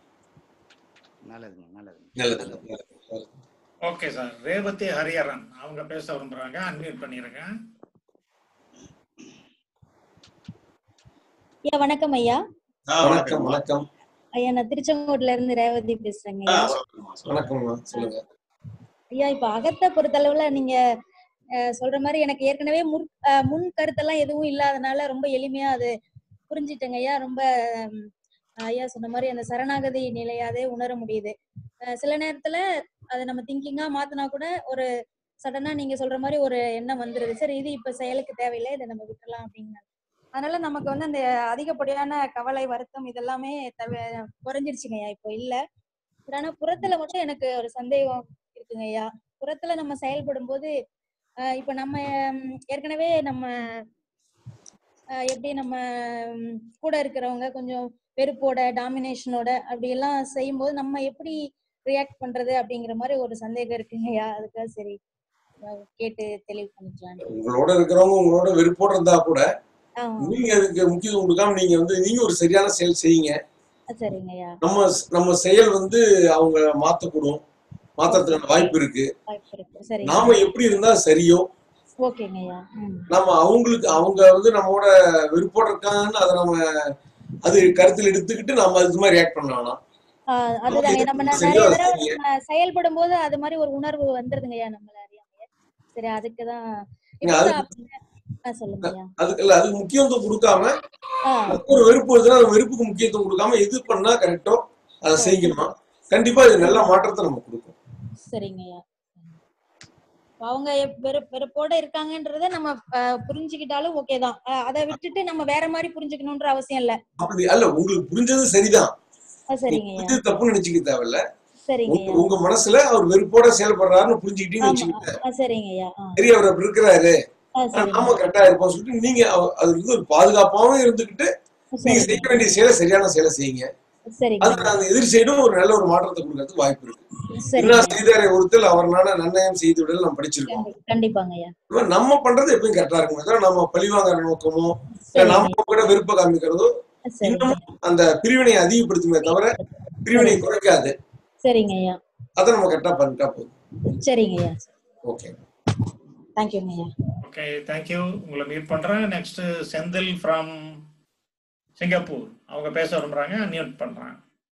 நல்லதுங்க நல்லதுங்க நல்லது நல்லது. நல்லது. ஓகே சார் ரேவதி ஹரிஹரன் அவங்க பேச விரும்புறாங்க அன்மியூட் பண்ணிருங்க ஐயா வணக்கம் ஐயா ஆ, வணக்கம் வணக்கம்மா. வணக்கம் ஐயா நான் திருச்செங்கோட்டுல இருந்து ரேவதி பேசுறேங்க ஆ, ஐயா சொல்லுங்கம்மா, சொல்லுங்க. வணக்கம்மா சொல்லுங்க ஐயா இப்ப அகத்தை பொறுத்தளவுல நீங்க அஹ், சொல்ற மாதிரி எனக்கு ஏற்கனவே முன் அஹ், முன் கருத்தெல்லாம் எதுவும் இல்லாதனால ரொம்ப எளிமையா அது புரிஞ்சிட்டேங்க ஐயா ரொம்ப ஹம், ஐயா சொன்ன மாதிரி அந்த சரணாகதி நிலையாதே உணர முடியுது அஹ், சில நேரத்துல அதை நம்ம திங்கிங்கா மாத்தினா கூட ஒரு சடனா நீங்க சொல்ற மாதிரி ஒரு எண்ணம் வந்துருது சரி இது இப்ப செயலுக்கு தேவையில்லை இதை நம்ம விட்டுறலாம் அப்படின்னு அதனால நமக்கு வந்து அந்த அதிகப்படியான கவலை வருத்தம் இதெல்லாமே தவ குறைஞ்சிருச்சுங்க ஐயா இப்போ இல்ல பட் ஆனா புறத்துல மட்டும் எனக்கு ஒரு சந்தேகம் இருக்குங்க ஐயா புறத்துல நம்ம செயல்படும் போது ஆஹ் இப்ப நம்ம ம், ஏற்கனவே நம்ம ஆஹ் எப்படி நம்ம ம், கூட இருக்கிறவங்க கொஞ்சம் வெறுப்போட டாமினேஷனோட அப்படி எல்லாம் செய்யும்போது நம்ம எப்படி ரியாக்ட் பண்றது அப்படிங்கிற மாதிரி ஒரு சந்தேகம் இருக்குங்க ஐயா அதுக்காக சரி ஆஹ் கேட்டு தெளிவு பண்ணிக்கலாம் உங்களோட இருக்கிறவங்க உங்களோட வெறுப்போட இருந்தா கூட ஆஹ் நீங்க அதுக்கு முக்கியத்துவம் கொடுக்காம நீங்க வந்து நீங்க ஒரு சரியான செயல் செய்யுங்க சரிங்க ஐயா நம்ம நம்ம செயல் வந்து அவங்க மாத்தக்கூடும் மாத்துறதுக்கான வாய்ப்பு இருக்கு வாய்ப்பு இருக்கு சரிங்க நாம எப்படி இருந்தா சரியோ ஓகேங்க ஐயா ம் நம்ம அவங்களுக்கு அவங்க வந்து நம்மோட வெறுப்போட இருக்காங்கன்னு அதை நம்ம அது கருத்தில் எடுத்துக்கிட்டு நம்ம அது மாதிரி ரியாக்ட் பண்ண வேணாம் ஆஹ் அதுதாங்க நம்ம ந- சரியோ நிறைய அதை தடவை செய்யுங்க. நம்ம செயல்படும் போது அது மாதிரி ஒரு உணர்வு வந்துருதுங்கய்யா நம்மள அறியாமையே சரி அதுக்குதான் நீங்க இப்போ அதுக்கு ஆ சொல்லுங்கய்யா அதுக்கு இல்ல அதுக்கு முக்கியத்துவம் கொடுக்காம ஆ ஒரு வெறுப்பு வருதுன்னா அந்த வெறுப்புக்கு முக்கியத்துவம் கொடுக்காம எது பண்ணா கரெக்டோ அதை செய்யணும் கண்டிப்பா இது நல்ல மாற்றத்தை நம்ம கொடுக்கும் சரிங்கய்யா இப்ப அவங்க எப்- வெறு வெறுப்போட இருக்காங்கன்றத நம்ம ஆஹ், புரிஞ்சுக்கிட்டாலும் ஓகே தான் ஆஹ், அதை விட்டுட்டு நம்ம வேற மாதிரி புரிஞ்சுக்கணும்ன்ற அவசியம் இல்ல அப்படி அல்ல உங்களுக்கு புரிஞ்சது சரிதான் ஆ, சரிங்கய்யா புரிஞ்சது தப்புன்னு நினைச்சுக்க தேவையில்ல உங்க சரிங்கய்யா உங்க மனசுல அவர் வெறுப்போட செயல்படுறாருன்னு புரிஞ்சுக்கிட்டீங்கன்னு ஆமா வச்சுக்கிட்டேன் ஆ, சரிங்கய்யா ஆ சரி அவர் அப்படி இருக்கிறாரு ஆ, ஆனா சரிங்க நாம கரெக்டா இருப்போம் சொல்லிட்டு நீங்க அவ- அதுக்கு வந்து ஒரு பாதுகாப்பாகவும் இருந்துகிட்டு நீங்க சரிங்க செய்ய வேண்டிய செயலை சரியான செயலை செய்யுங்க சரிங்க அதுக்கு அந்த எதிர் சைடும் ஒரு நல்ல ஒரு மாற்றத்தை கொடுக்கறதுக்கு வாய்ப்பு இருக்கு சரிங்க என்ன செய்தாரை ஒருத்தல் அவர்னால நன்னயம் செய்து விடல் நம்ம படிச்சிருக்கோம் கண்டி- கண்டிப்பாங்க ஐயா இந்த மாதிரி நம்ம பண்றது எப்பயும் கரெக்டா இருக்குமே தவிர நம்ம பழிவாங்கிற நோக்கமோ இல்ல சரிங்க நம்ம கூட விருப்ப காமிக்கிறதோ சரிங்க இன்னமும் அந்த பிரிவினையை அதிகப்படுத்துமே தவிர பிரிவினையை சரிங்க குறைக்காது சரிங்க ஐயா அதை நம்ம கரெக்டா பண்ணிட்டா போதும் சரிங்க ஐயா ஓகே தேங்க்யூங்க ஐயா ஓகே தேங்க்யூ உங்களை மீட் பண்றேன் நெக்ஸ்ட் செந்தில் ஃப்ரம் சிங்கப்பூர் அவங்க பேச விரும்புறாங்க மியூட் பண்றேன்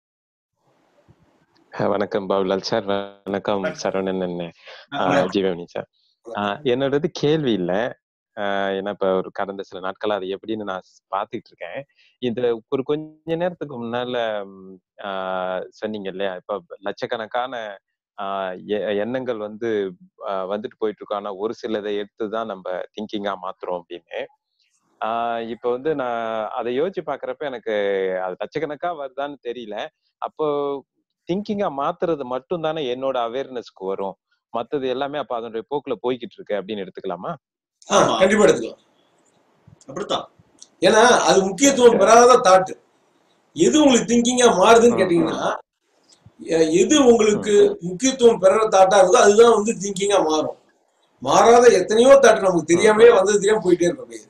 அஹ் வணக்கம் பாபுலால் சார் வணக்கம் வணக்கம். சரவணன் அண்ணன் ஆ, ஆஹ் ஜீவமணி சார் ஆஹ் என்னோடது கேள்வி இல்ல ஆஹ் ஏன்னா இப்ப ஒரு கடந்த சில நாட்களா அது எப்படின்னு நான் ஸ் பார்த்துட்டு இருக்கேன் இந்த ஒரு கொஞ்ச நேரத்துக்கு முன்னால ம், ஆஹ் சொன்னீங்க இல்லையா இப்ப லட்சக்கணக்கான ஆஹ் எ- எண்ணங்கள் வந்து ஆஹ் வந்துட்டு போயிட்டு இருக்கோம் ஆனா ஒரு சிலதை எடுத்து தான் நம்ம திங்கிங்கா மாத்துறோம் அப்படின்னு ஆஹ் இப்ப வந்து நான் அதை யோசிச்சு பாக்குறப்ப எனக்கு அது லட்சக்கணக்கா வருதான்னு தெரியல அப்போ திங்கிங்கா மாத்துறது மட்டும் தானே என்னோட அவேர்னஸ்க்கு வரும் மத்தது எல்லாமே அப்ப அதனுடைய போக்குல போய்கிட்டு இருக்கு அப்படின்னு எடுத்துக்கலாமா ஆ ஆமா கண்டிப்பா எடுத்துக்கலாம் அப்படித்தான் ஏன்னா அது முக்கியத்துவம் பெறாத தாட் எது உங்களுக்கு திங்கிங்கா மாறுதுன்னு ம், ம், கேட்டீங்கன்னா எ- எது உங்களுக்கு ம், முக்கியத்துவம் பெற தாட்டா இருக்கோ அதுதான் வந்து திங்கிங்கா மாறும் மாறாத எத்தனையோ தாட் நமக்கு ம், தெரியாமலே ம். வந்தது தெரியாம போயிட்டே இருக்கும்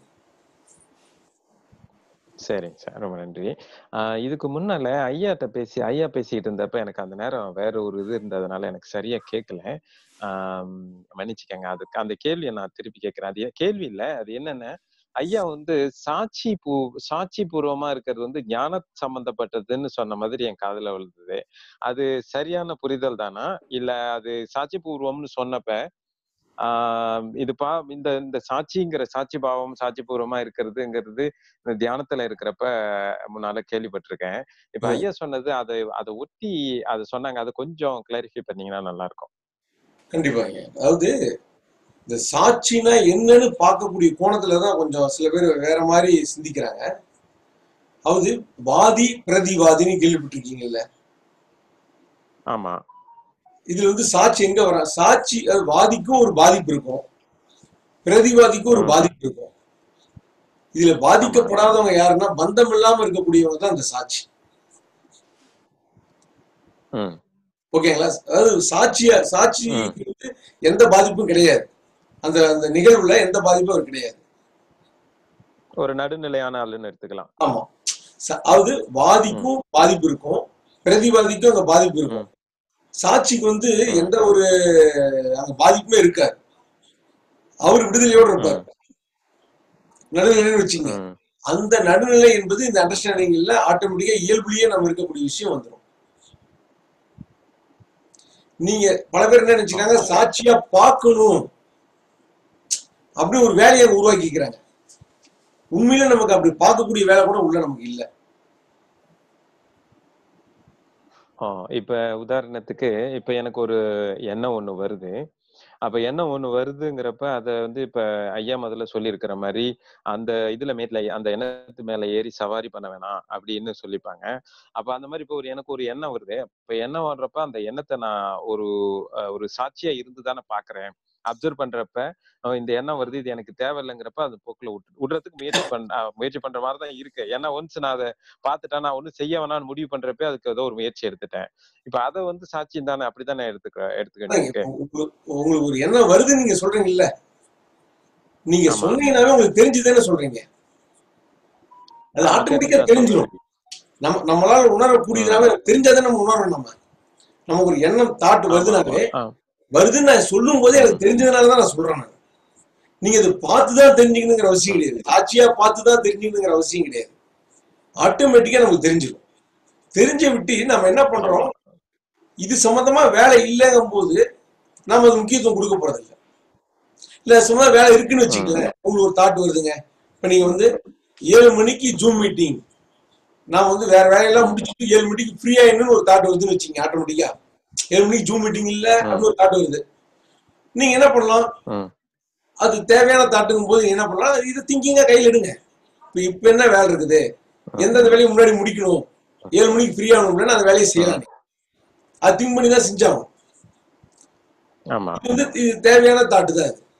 சரிங்க சார் ரொம்ப நன்றி ஆஹ் இதுக்கு முன்னால ஐயாட்ட பேசி ஐயா பேசிட்டு இருந்தப்ப எனக்கு அந்த நேரம் வேற ஒரு இது இருந்ததுனால எனக்கு சரியா கேட்கல ஆஹ் மன்னிச்சுக்கங்க அதுக்கு அந்த கேள்வியை நான் திருப்பி கேட்கிறேன் அது ஏன் கேள்வி இல்ல அது என்னன்னா ஐயா வந்து சாட்சி பூ சாட்சி பூர்வமா இருக்கிறது வந்து ஞான சம்பந்தப்பட்டதுன்னு சொன்ன மாதிரி என் காதுல விழுந்தது அது சரியான புரிதல் தானா இல்ல அது சாட்சி பூர்வம்னு சொன்னப்ப ஆஹ் இது பா இந்த இந்த சாட்சிங்கிற சாட்சி பாவம் சாட்சி பூர்வமா இருக்கிறதுங்கிறது இந்த தியானத்துல இருக்கிறப்ப முன்னால கேள்விப்பட்டிருக்கேன் இப்ப ம். ஐயா சொன்னது அதை அதை ஒட்டி அதை சொன்னாங்க அதை கொஞ்சம் கிளாரிஃபை பண்ணீங்கன்னா நல்லா இருக்கும் கண்டிப்பாங்க அதாவது இந்த சாட்சினா என்னன்னு பார்க்கக்கூடிய கோணத்துல தான் கொஞ்சம் சில பேர் வேற மாதிரி சிந்திக்கிறாங்க அதாவது வாதி பிரதிவாதின்னு கேள்விப்பட்டிருக்கீங்கல்ல ஆமா இதுல வந்து சாட்சி எங்க வர சாட்சி அது வாதிக்கும் ஒரு பாதிப்பு இருக்கும் பிரதிவாதிக்கும் ஒரு ம். பாதிப்பு இருக்கும் இதுல பாதிக்கப்படாதவங்க யாருன்னா பந்தம் இல்லாம இருக்கக்கூடியவங்க தான் இந்த சாட்சி ம் ஓகேங்களா அதாவது சாட்சியா சாட்சிக்கு ம். வந்து எந்த பாதிப்பும் கிடையாது அந்த அந்த நிகழ்வுல எந்த பாதிப்பும் அவருக்கு கிடையாது ஒரு நடுநிலையான ஆளுன்னு எடுத்துக்கலாம் ஆமா ச- அதாவது ம் வாதிக்கும் பாதிப்பு இருக்கும் பிரதிவாதிக்கும் அங்க பாதிப்பு இருக்கும் ம் சாட்சிக்கு வந்து ம் எந்த ஒரு அங்க பாதிப்புமே இருக்காது அவர் விடுதலையோட இருப்பார் ம் நடுநிலைன்னு வச்சுங்க ம் அந்த நடுநிலை என்பது இந்த அண்டர்ஸ்டாண்டிங்ல ஆட்டோமேட்டிக்கா இயல்புலயே நம்ம இருக்கக்கூடிய விஷயம் வந்துடும் நீங்க பல பேர் என்ன நினைச்சுக்கிறாங்க சாட்சியா பார்க்கணும் அப்படி ஒரு வேலையை உருவாக்கிக்கிறாங்க உண்மையில நமக்கு அப்படி பார்க்கக்கூடிய வேலை கூட உள்ள நமக்கு இல்ல ஆ, இப்ப உதாரணத்துக்கு இப்ப எனக்கு ஒரு எண்ணம் ஒண்ணு வருது அப்ப எண்ணம் ஒண்ணு வருதுங்கிறப்ப அத வந்து இப்ப ஐயா முதல்ல சொல்லியிருக்கிற மாதிரி அந்த இதுல மேட்ல அந்த எண்ணத்து மேல ஏறி சவாரி பண்ண வேணாம் அப்படின்னு சொல்லிப்பாங்க அப்ப அந்த மாதிரி இப்ப ஒரு எனக்கு ஒரு எண்ணம் வருது இப்ப எண்ணம் வர்றப்ப அந்த எண்ணத்தை நான் ஒரு அஹ், ஒரு சாட்சியா இருந்து தானே பாக்குறேன் அப்சர்வ் பண்றப்ப அஹ், இந்த எண்ணம் வருது இது எனக்கு தேவையில்லைங்கிறப்ப அது போக்குல விட்டு விடுறதுக்கு முயற்சி பண் அஹ், முயற்சி பண்ற மாதிரி தான் இருக்கு ஏன்னா ஒன்ஸ் நான் அதை பார்த்துட்டேன் நான் ஒன்றும் செய்ய வேணாம்னு முடிவு பண்றப்ப அதுக்கு ஏதோ ஒரு முயற்சி எடுத்துட்டேன் இப்ப அதை வந்து சாட்சியம் தானே அப்படித்தானே எடுத்துக்க எடுத்துக்க அதான் வேண்டியிருக்கு இப்ப உங்களுக்கு உங்களுக்கு ஒரு எண்ணம் வருதுன்னு நீங்க சொல்றீங்கல்ல நீங்க ஆமா சொன்னீங்கன்னாவே உங்களுக்கு தெரிஞ்சுதானே சொல்றீங்க அது ஆமா ஆட்டோமேட்டிக்கா தெரிஞ்சுதான் தெரிஞ்சிடும் சொல்றேன் நம்ம நம்மளால ம் உணரக்கூடியதாவே தெரிஞ்சாதான் நம்ம உணர்றோம் நம்ம நமக்கு ஒரு எண்ணம் தாட் ஆமா ஆமா வருதுனாவே ஆ வருதுன்னு நான் சொல்லும் போதே ம் எனக்கு தெரிஞ்சதுனால தான் நான் சொல்றேன் நான் நீங்க இது பார்த்துதான் தெரிஞ்சுக்கணுங்கிற அவசியம் ம் கிடையாது சாட்சியா பார்த்துதான் தெரிஞ்சுக்கணுங்கிற அவசியம் கிடையாது ஆட்டோமேட்டிக்கா நமக்கு தெரிஞ்சிடும் தெரிஞ்ச விட்டு நம்ம என்ன ஆமா பண்றோம் இது சம்பந்தமா வேலை இல்லைங்கும் போது நாம அது முக்கியத்துவம் கொடுக்க போறது இல்ல இல்ல சும்மா வேலை இருக்குன்னு ம் வச்சுக்கங்களேன் உங்களுக்கு ஒரு தாட் வருதுங்க இப்ப நீங்க வந்து ஏழு மணிக்கு ஜூம் மீட்டிங் நான் வந்து வேற வேலையெல்லாம் முடிச்சுட்டு ஏழு மணிக்கு ஃப்ரீ ஆயிடணும்னு ஒரு தாட் வருதுன்னு வச்சுங்க ஆட்டோமேட்டிக்கா ஏழு மணிக்கு ஜூம் மீட்டிங் இல்ல ம் அப்படின்னு ஒரு தாட் வருது நீங்க என்ன பண்ணலாம் ம் அது தேவையான தாட்டுங்கும் போது என்ன பண்ணலாம் இது திங்கிங்கா கையில் எடுங்க இப்ப இப்ப என்ன வேலை இருக்குது ம் எந்தெந்த வேலையை முன்னாடி முடிக்கணும் ஏழு மணிக்கு ஃப்ரீ ஆகணும்னா அந்த வேலையை ம் செய்யலாம் அது திங்க் பண்ணி தான் செஞ்சாகும் ஆமா இது வந்து இது தேவையான தாட்டு தான் இது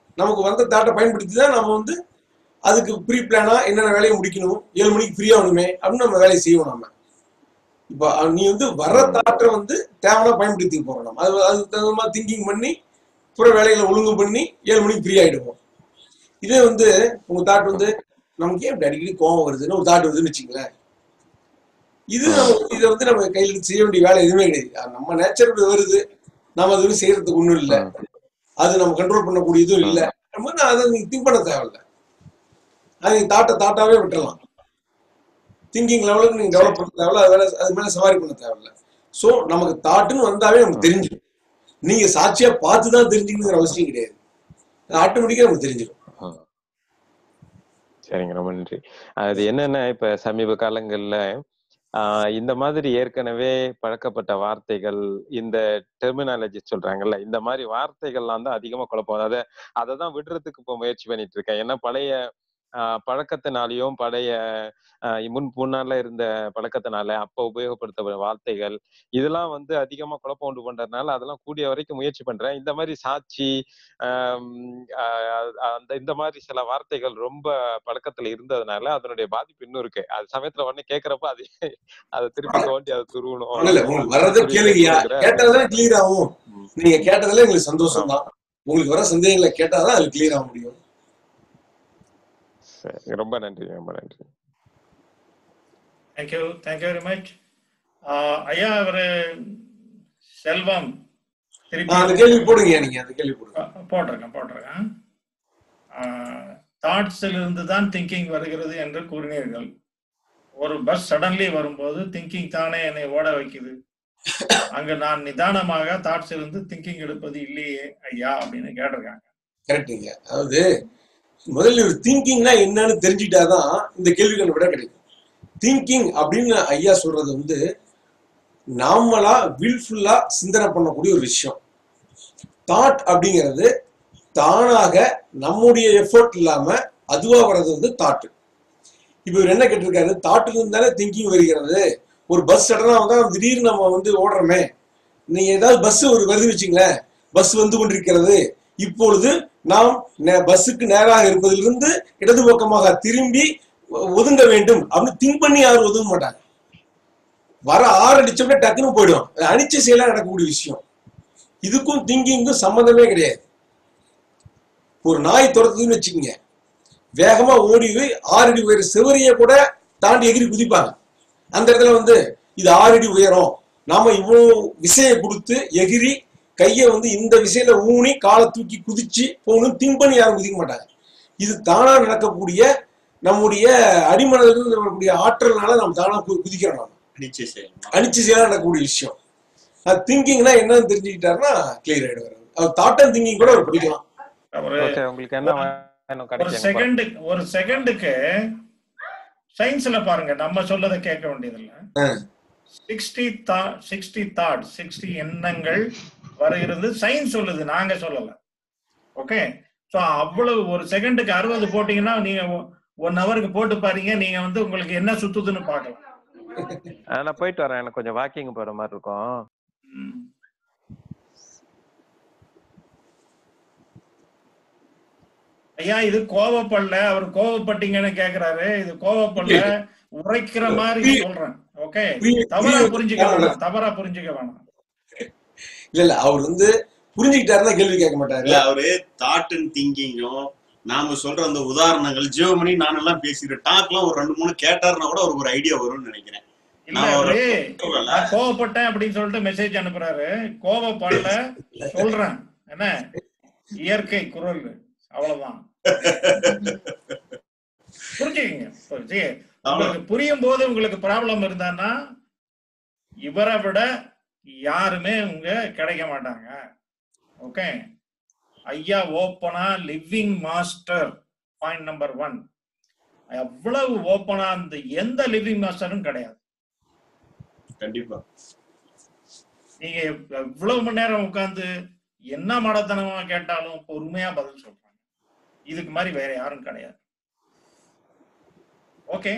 நமக்கு வந்த தாட்டை பயன்படுத்தி தான் நம்ம வந்து அதுக்கு ப்ரீ பிளானா என்னென்ன வேலையை முடிக்கணும் ஏழு மணிக்கு ஃப்ரீ ஆகணுமே அப்படின்னு நம்ம வேலையை செய்வோம் நம்ம இப்போ அஹ், நீ வந்து வர்ற தாட்டை வந்து தேவையான பயன்படுத்தி போறோம் நம்ம அது அதுக்கு தகுந்த மாதிரி திங்கிங் பண்ணி புற வேலைகளை ஒழுங்கு பண்ணி ஏழு மணிக்கு ஃப்ரீ ஆயிடுவோம் இதே வந்து உங்க தாட் வந்து நமக்கு ஏன் இப்படி அடிக்கடி கோவம் வருதுன்னு ஒரு தாட் வருதுன்னு வச்சுங்களேன் இது நம்ம இதை வந்து நம்ம கையில் எடுத்து செய்ய வேண்டிய வேலை எதுவுமே கிடையாது அது நம்ம நேச்சர் வருது நாம அது வந்து செய்யறதுக்கு ஒண்ணும் இல்லை அது நம்ம கண்ட்ரோல் பண்ணக்கூடியதும் இல்லை நம்ம வந்து அதை நீங்க திங்க் பண்ண தேவையில்ல அது நீங்க தாட்டை தாட்டாவே விட்டுறலாம் திங்கிங் லெவலுக்கு நீங்க டெவலப் பண்ண தேவையில்ல அது மேல அது மேல சவாரி பண்ண தேவையில்ல ஸோ நமக்கு தாட்டுன்னு வந்தாவே நமக்கு தெரிஞ்சிடும் நீங்க சாட்சியா பார்த்து தான் தெரிஞ்சுக்கணுங்கிற அவசியம் கிடையாது ஆட்டோமேட்டிக்கா நமக்கு தெரிஞ்சிடும் சரிங்க ரொம்ப நன்றி அது என்னன்னா இப்ப சமீப காலங்கள்ல ஆஹ் இந்த மாதிரி ஏற்கனவே பழக்கப்பட்ட வார்த்தைகள் இந்த டெர்மினாலஜி சொல்றாங்கல்ல இந்த மாதிரி வார்த்தைகள்லாம் தான் அதிகமா குழப்பம் அதை அதை தான் விடுறதுக்கு இப்போ முயற்சி பண்ணிட்டு இருக்கேன் ஏன்னா பழைய ஆஹ் பழக்கத்தினாலையும் பழைய ஆஹ் முன் முன்னால இருந்த பழக்கத்தினால அப்ப உபயோகப்படுத்த வார்த்தைகள் இதெல்லாம் வந்து அதிகமா குழப்பம் உண்டு பண்றதுனால அதெல்லாம் கூடிய வரைக்கும் முயற்சி பண்றேன் இந்த மாதிரி சாட்சி ஆம், ஆஹ் அந்த இந்த மாதிரி சில வார்த்தைகள் ரொம்ப பழக்கத்துல இருந்ததுனால அதனுடைய பாதிப்பு இன்னும் இருக்கு அது சமயத்துல உடனே கேக்குறப்ப அது அதை திருப்பி தோண்டி அதை துருவணும் ஒண்ணும் இல்ல உங்களுக்கு வர்றதை கேளுங்கய்யா கேட்டதெல்லாம் கிளியர் ஆகும் நீங்க கேட்டதுல எங்களுக்கு சந்தோஷம் தான் உங்களுக்கு வர சந்தேகங்களை கேட்டாதான் அது கிளியர் ஆக முடியும் சரி ரொம்ப நன்றி ரொம்ப நன்றி தேங்க்யூ தேங்க்யூ வெரி மச் ஐயா அவரு செல்வம் ஆ, அந்த கேள்வி போடுங்க நீங்க அந்த கேள்வி போடுங்க போட்டிருக்கேன் போட்டிருக்கேன் தாட்ஸில் இருந்து தான் திங்கிங் வருகிறது என்று கூறினீர்கள் ஒரு பஸ் சடன்லி வரும்போது திங்கிங் தானே என்னை ஓட வைக்குது அங்க நான் நிதானமாக தாட்ஸ் இருந்து திங்கிங் எடுப்பது இல்லையே ஐயா அப்படின்னு கேட்டிருக்காங்க கரெக்டுங்க அதாவது முதல்ல ஒரு திங்கிங்னா என்னன்னு தெரிஞ்சுட்டாதான் இந்த கேள்விக்கான விட கிடைக்கும் திங்கிங் அப்படின்னு ஐயா சொல்றது வந்து நாமளா வில்ஃபுல்லா சிந்தனை பண்ணக்கூடிய ஒரு விஷயம் தாட் அப்படிங்கிறது தானாக நம்முடைய எஃபர்ட் இல்லாம அதுவா வர்றது வந்து தாட் இப்போ இவர் என்ன கேட்டிருக்காரு தாட்டுல இருந்து தானே திங்கிங் வருகிறது ஒரு பஸ் சடனா வந்தா திடீர்னு நம்ம வந்து ஓடுறோமே நீங்க ஏதாவது பஸ் ஒரு வருது வச்சுங்களேன் பஸ் வந்து கொண்டிருக்கிறது இப்பொழுது நாம் நே- பஸ்ஸுக்கு நேராக இருப்பதிலிருந்து இடது பக்கமாக திரும்பி ஒ- ஒதுங்க வேண்டும் அப்படின்னு திங்க் பண்ணி யாரும் ஒதுங்க மாட்டாங்க வர ஆறு அடிச்சோம்னா டக்குன்னு போயிடும் அது அனிச்ச செயலா நடக்கக்கூடிய விஷயம் இதுக்கும் திங்கிங்கும் சம்மந்தமே கிடையாது ஒரு நாய் துரத்துதுன்னு வச்சுக்கோங்க வேகமா ஓடி போய் ஆறு அடி உயர செவரிய கூட தாண்டி எகிரி குதிப்பாங்க அந்த இடத்துல வந்து இது ஆறு அடி உயரம் நாம இவ்வளவு விசையை கொடுத்து எகிரி கையை வந்து இந்த விசையில ஊனி காலை தூக்கி குதிச்சு போகணும் திங்க் பண்ணி யாரும் குதிக்க மாட்டாங்க இது தானா நடக்கக்கூடிய நம்முடைய அடிமனதிலிருந்து வரக்கூடிய ஆற்றல்னால நம்ம தானா கு- குதிக்கிறோம் நாம அடிச்சு செய்யணும் அடிச்சு செயலா நடக்கக்கூடிய விஷயம் அது திங்கிங்னா என்னன்னு தெரிஞ்சுக்கிட்டாருன்னா கிளியர் ஆயிடுவாரு அவர் தாட் அண்ட் திங்கிங் கூட அவர் படிக்கலாம் ஒரு ஓகே உங்களுக்கு என்ன வேணும் ஒரு கிடைக்கும் செகண்ட் ஒரு செகண்டுக்கு சயின்ஸ்ல பாருங்க நம்ம சொல்லதை கேட்க வேண்டியதில்லை சிக்ஸ்டி தா சிக்ஸ்டி தாட் சிக்ஸ்டி எண்ணங்கள் வருகிறது சயின்ஸ் சொல்லுது நாங்க சொல்லல ஓகே ஸோ அவ்வளவு ஒரு செகண்டுக்கு அறுபது போட்டீங்கன்னா நீங்க ஒன் ஹவருக்கு போட்டு பாருங்க நீங்க வந்து உங்களுக்கு என்ன சுத்துதுன்னு பார்க்கலாம் ஆஹ் நான் போயிட்டு வரேன் எனக்கு கொஞ்சம் வாக்கிங் போற மாதிரி இருக்கும் ஐயா இது கோவப்படல அவர் கோவப்பட்டீங்கன்னு கேக்குறாரு இது கோவப்படல உரைக்கிற மாதிரி சொல்றேன் ஓகே புரிய- தவறா புரிய- புரிஞ்சுக்க வேணாம் தவறா புரிஞ்சுக்க வேணாம் இல்ல இல்ல அவர் வந்து புரிஞ்சுக்கிட்டாருன்னா கேள்வி கேட்க மாட்டாரு இல்ல அவரு தாட் அண்ட் திங்கிங்கும் நாம சொல்ற அந்த உதாரணங்கள் ஜியோமணி நானெல்லாம் பேசிக்கிறேன் டாக்லாம் ஒரு ரெண்டு மூணு கேட்டாருன்னா கூட அவருக்கு ஒரு ஐடியா வரும்னு நினைக்கிறேன் இல்ல நான் ஒரு அவரு நான் கோவப்பட்டேன் அப்படின்னு சொல்லிட்டு மெசேஜ் அனுப்புறாரு கோவப்படல சொல்றேன் என்ன இயற்கை குரல் அவ்வளவுதான் புரிஞ்சுக்கங்க புரிஞ்சு உங்களுக்கு புரியும் போது உங்களுக்கு ப்ராப்ளம் இருந்தான்னா இவரை விட யாருமே உங்க கிடைக்க மாட்டாங்க ஓகே ஐயா ஓப்பனா living master point number one எவ்வளவு ஓப்பனா அந்த எந்த லிவிங் மாஸ்டரும் கிடையாது கண்டிப்பா நீங்க எவ்வளவு மணி நேரம் உட்கார்ந்து என்ன மடத்தனமா கேட்டாலும் பொறுமையா பதில் சொல்றாங்க இதுக்கு மாதிரி வேற யாரும் கிடையாது ஓகே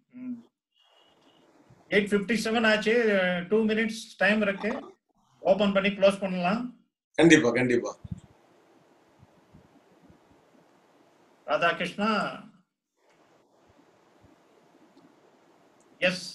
எயிட் ஃபிஃப்டி செவன் ஆச்சு டூ மினிட்ஸ் டைம் இருக்கு ஓபன் பண்ணி க்ளோஸ் பண்ணலாம் கண்டிப்பா கண்டிப்பா ராதாகிருஷ்ணா எஸ்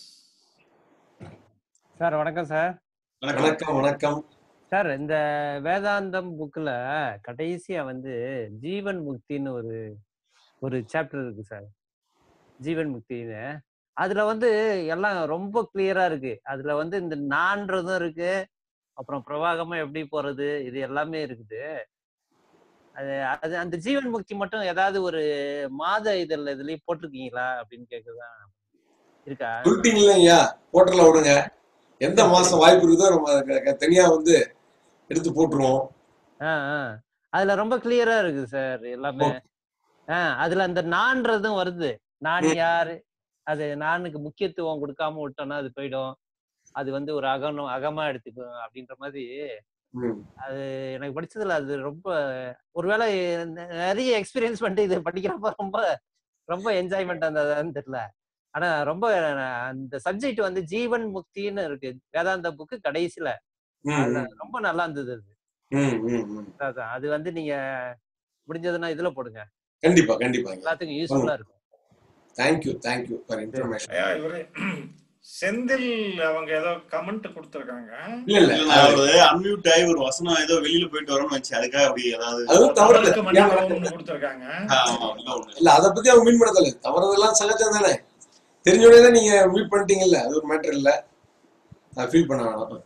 சார் வணக்கம் சார் வணக்கம் வணக்கம் சார் இந்த வேதாந்தம் புக்ல கடைசியா வந்து ஜீவன் முக்தின்னு ஒரு ஒரு சாப்டர் இருக்கு சார் ஜீவன் முக்தின்னு அதுல வந்து எல்லாம் ரொம்ப கிளியரா இருக்கு அதுல வந்து இந்த நான்றதும் இருக்கு அப்புறம் பிரவாகமா எப்படி போறது இது எல்லாமே இருக்குது அது அது அந்த ஜீவன் முக்தி மட்டும் ஏதாவது ஒரு மாத இதழ் இதுலயும் போட்டிருக்கீங்களா அப்படின்னு கேக்குதான் இருக்கா சொல்லிட்டீங்களா ஐயா போர்ட்டல்ல விடுங்க எந்த மாசம் வாய்ப்பு இருக்குதோ நம்ம க- க- தனியா வந்து எடுத்து போட்டுருவோம் ஆ, ஆ. அதுல ரொம்ப கிளியரா இருக்கு சார் எல்லாமே ஆ, அதுல அந்த நான்றதும் வருது நான் ம். யாரு அது நானுக்கு முக்கியத்துவம் கொடுக்காம விட்டோம்னா அது போயிடும் அது வந்து ஒரு அகனம் அகமா எடுத்துக்கும் அப்படின்ற மாதிரி ம். அது எனக்கு படிச்சதுல அது ரொம்ப ஒருவேளை நெ- நிறைய எக்ஸ்பீரியன்ஸ் பண்ணிட்டு இது படிக்கிறப்ப ரொம்ப ரொம்ப என்ஜாய்மெண்ட் அந்த தெரியல ஆனா ரொம்ப அந்த சப்ஜெக்ட் வந்து ஜீவன் முக்தின்னு இருக்கு வேதாந்த புக்கு கடைசியில ம், அதுல ம். ரொம்ப நல்லா இருந்தது அது ம், ம், ம். அதான் அது வந்து நீங்க முடிஞ்சதுன்னா இதுல போடுங்க கண்டிப்பா கண்டிப்பா எல்லாத்துக்கும் யூஸ்ஃபுல்லா இருக்கும் தேங்க்யூ தேங்க்யூ ஃபார் இன்ஃபர்மேஷன் ஐயா இவரு செந்தில் அவங்க ஏதோ கமெண்ட் கொடுத்துருக்காங்க இல்ல இல்ல இல்ல நான் ஒரு அன்மியூட் ஆகி ஒரு வசனம் ஏதோ வெளியில போயிட்டு வரணும்னு வச்சு அதுக்காக அப்படி ஏதாவது அதுவும் தவறு தமிழுக்கு இல்ல. மன்னிக்கவும் கொடுத்துருக்காங்க ஆமா அப்படிலாம் ஒண்ணு இல்ல அதை பத்தி அவங்க மீன் பண்ணதில்ல தவறதெல்லாம் சகஜம் தானே தெரிஞ்ச உடனே தான் நீங்க மீட் பண்ணிட்டீங்கல்ல அது ஒரு மேட்டர் இல்ல அதை ஃபீல் பண்ண வேணாம்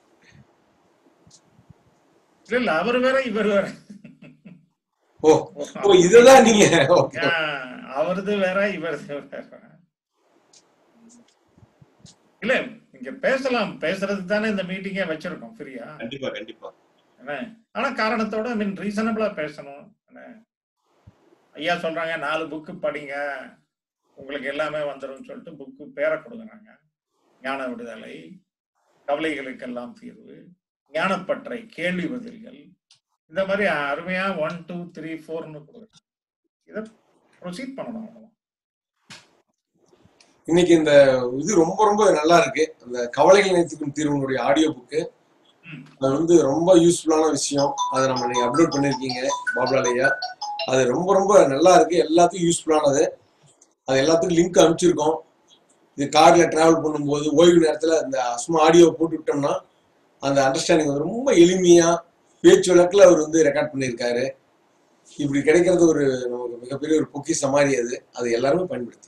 இல்ல இல்ல அவர் வேற இவர் வேற ஓ ஓ இதுதான் நீங்க ஓகே ஆ, அவரது வேற இவரது வேற இல்ல இங்க பேசலாம் பேசுறது தானே இந்த மீட்டிங்கே வச்சிருக்கோம் ஃப்ரீயா கண்டிப்பா கண்டிப்பா என்ன ஆனா காரணத்தோட மீன் ரீசனபிளா பேசணும் என்ன ஐயா சொல்றாங்க நாலு புக்கு படிங்க உங்களுக்கு எல்லாமே வந்துரும் சொல்லிட்டு புக்கு பேரை கொடுக்குறாங்க ஞான விடுதலை கவலைகளுக்கெல்லாம் தீர்வு ஞானப்பற்றை கேள்வி பதில்கள் இந்த மாதிரி அருமையா ஒன் டூ த்ரீ ஃபோர்னு கொடுக்குறாங்க இதை ப்ரொசீட் பண்ணணும் அவ்வளவுதான். இன்னைக்கு இந்த இது ரொம்ப ரொம்ப நல்லா இருக்கு அந்த கவலைகள் நினைத்துக்கும் தீர்வுனுடைய ஆடியோ புக்கு ம். அது வந்து ரொம்ப யூஸ்ஃபுல்லான விஷயம் அதை நம்ம நீங்க அப்லோட் பண்ணிருக்கீங்க பாபுலாலையா அது ரொம்ப ரொம்ப நல்லா இருக்கு எல்லாத்துக்கும் யூஸ்ஃபுல்லானது அது எல்லாத்துக்கும் லிங்க் அனுப்பிச்சிருக்கோம் இது கார்ல டிராவல் பண்ணும்போது ஓய்வு நேரத்துல இந்த சும்மா ஆடியோ போட்டு விட்டோம்னா அந்த அண்டர்ஸ்டாண்டிங் வந்து ரொம்ப எளிமையா பேச்சு வழக்குல அவர் வந்து ரெக்கார்ட் பண்ணியிருக்காரு இப்படி கிடைக்கிறது ஒரு நமக்கு மிகப்பெரிய ஒரு பொக்கிஷம் மாதிரி அது அதை எல்லாருமே பயன்படுத்தி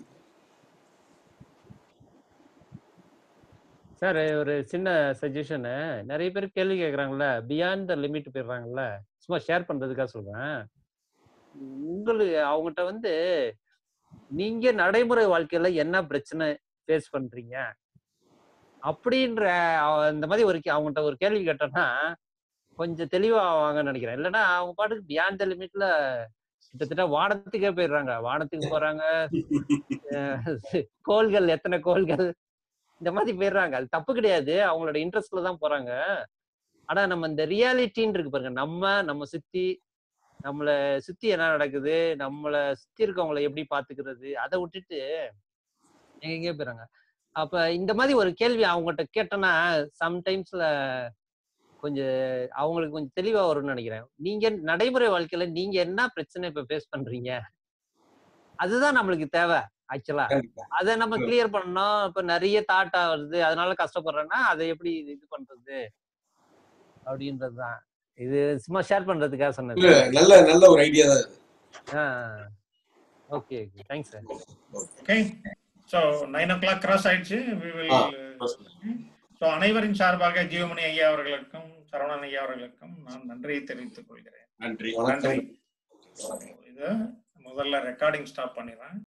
சார் ஒரு சின்ன சஜஷனு நிறைய பேர் கேள்வி கேட்குறாங்கல்ல பியாண்ட் த லிமிட் போயிடுறாங்கல்ல சும்மா ஷேர் பண்றதுக்காக சொல்றேன் உங்களுக்கு அவங்ககிட்ட வந்து நீங்க நடைமுறை வாழ்க்கையில என்ன பிரச்சனை ஃபேஸ் பண்றீங்க அப்படின்ற அவ- இந்த மாதிரி ஒரு கே- அவங்ககிட்ட ஒரு கேள்வி கேட்டோம்னா கொஞ்சம் தெளிவா ஆவாங்கன்னு நினைக்கிறேன் இல்லைன்னா அவங்க பாட்டுக்கு பியாண்ட் த லிமிட்ல கிட்டத்தட்ட வானத்துக்கே போயிடுறாங்க வானத்துக்கு போறாங்க அஹ் கோள்கள் எத்தனை கோள்கள் இந்த மாதிரி போயிடுறாங்க அது தப்பு கிடையாது அவங்களோட இன்ட்ரெஸ்ட்ல தான் போறாங்க ஆனா நம்ம இந்த ரியாலிட்டின்னு இருக்கு பாருங்க நம்ம நம்ம சுத்தி நம்மள சுத்தி என்ன நடக்குது நம்மள சுத்தி இருக்கவங்கள எப்படி பாத்துக்கிறது அதை விட்டுட்டு எங்கெங்கயோ போயிறாங்க அப்ப இந்த மாதிரி ஒரு கேள்வி அவங்ககிட்ட கேட்டோன்னா சம்டைம்ஸ்ல கொஞ்சம் அவங்களுக்கு கொஞ்சம் தெளிவா வரும்னு நினைக்கிறேன் நீங்க நடைமுறை வாழ்க்கையில நீங்க என்ன பிரச்சனை இப்ப ஃபேஸ் பண்றீங்க அதுதான் நம்மளுக்கு தேவை ஆக்சுவலா கண்டிப்பா அதை நம்ம ம். கிளியர் பண்ணணும் இப்ப நிறைய தாட்டா வருது அதனால கஷ்டப்படுறேன்னா அதை எப்படி இது பண்றது அப்படின்றதுதான் இது சும்மா ஷேர் பண்றதுக்காக சொன்னது இல்ல நல்ல நல்ல ஒரு ஐடியா தான் இது okay okay thanks sir okay so nine o'clock cross ஆயிடுச்சு we will ஆ. ஸோ அனைவரின் சார்பாக ஜீவமணி ஐயா அவர்களுக்கும் சரவணன் ஐயா அவர்களுக்கும் நான் நன்றியை தெரிவித்துக் கொள்கிறேன் நன்றி வணக்கம் நன்றி இது முதல்ல ரெக்கார்டிங் ஸ்டாப் பண்ணிடுறேன்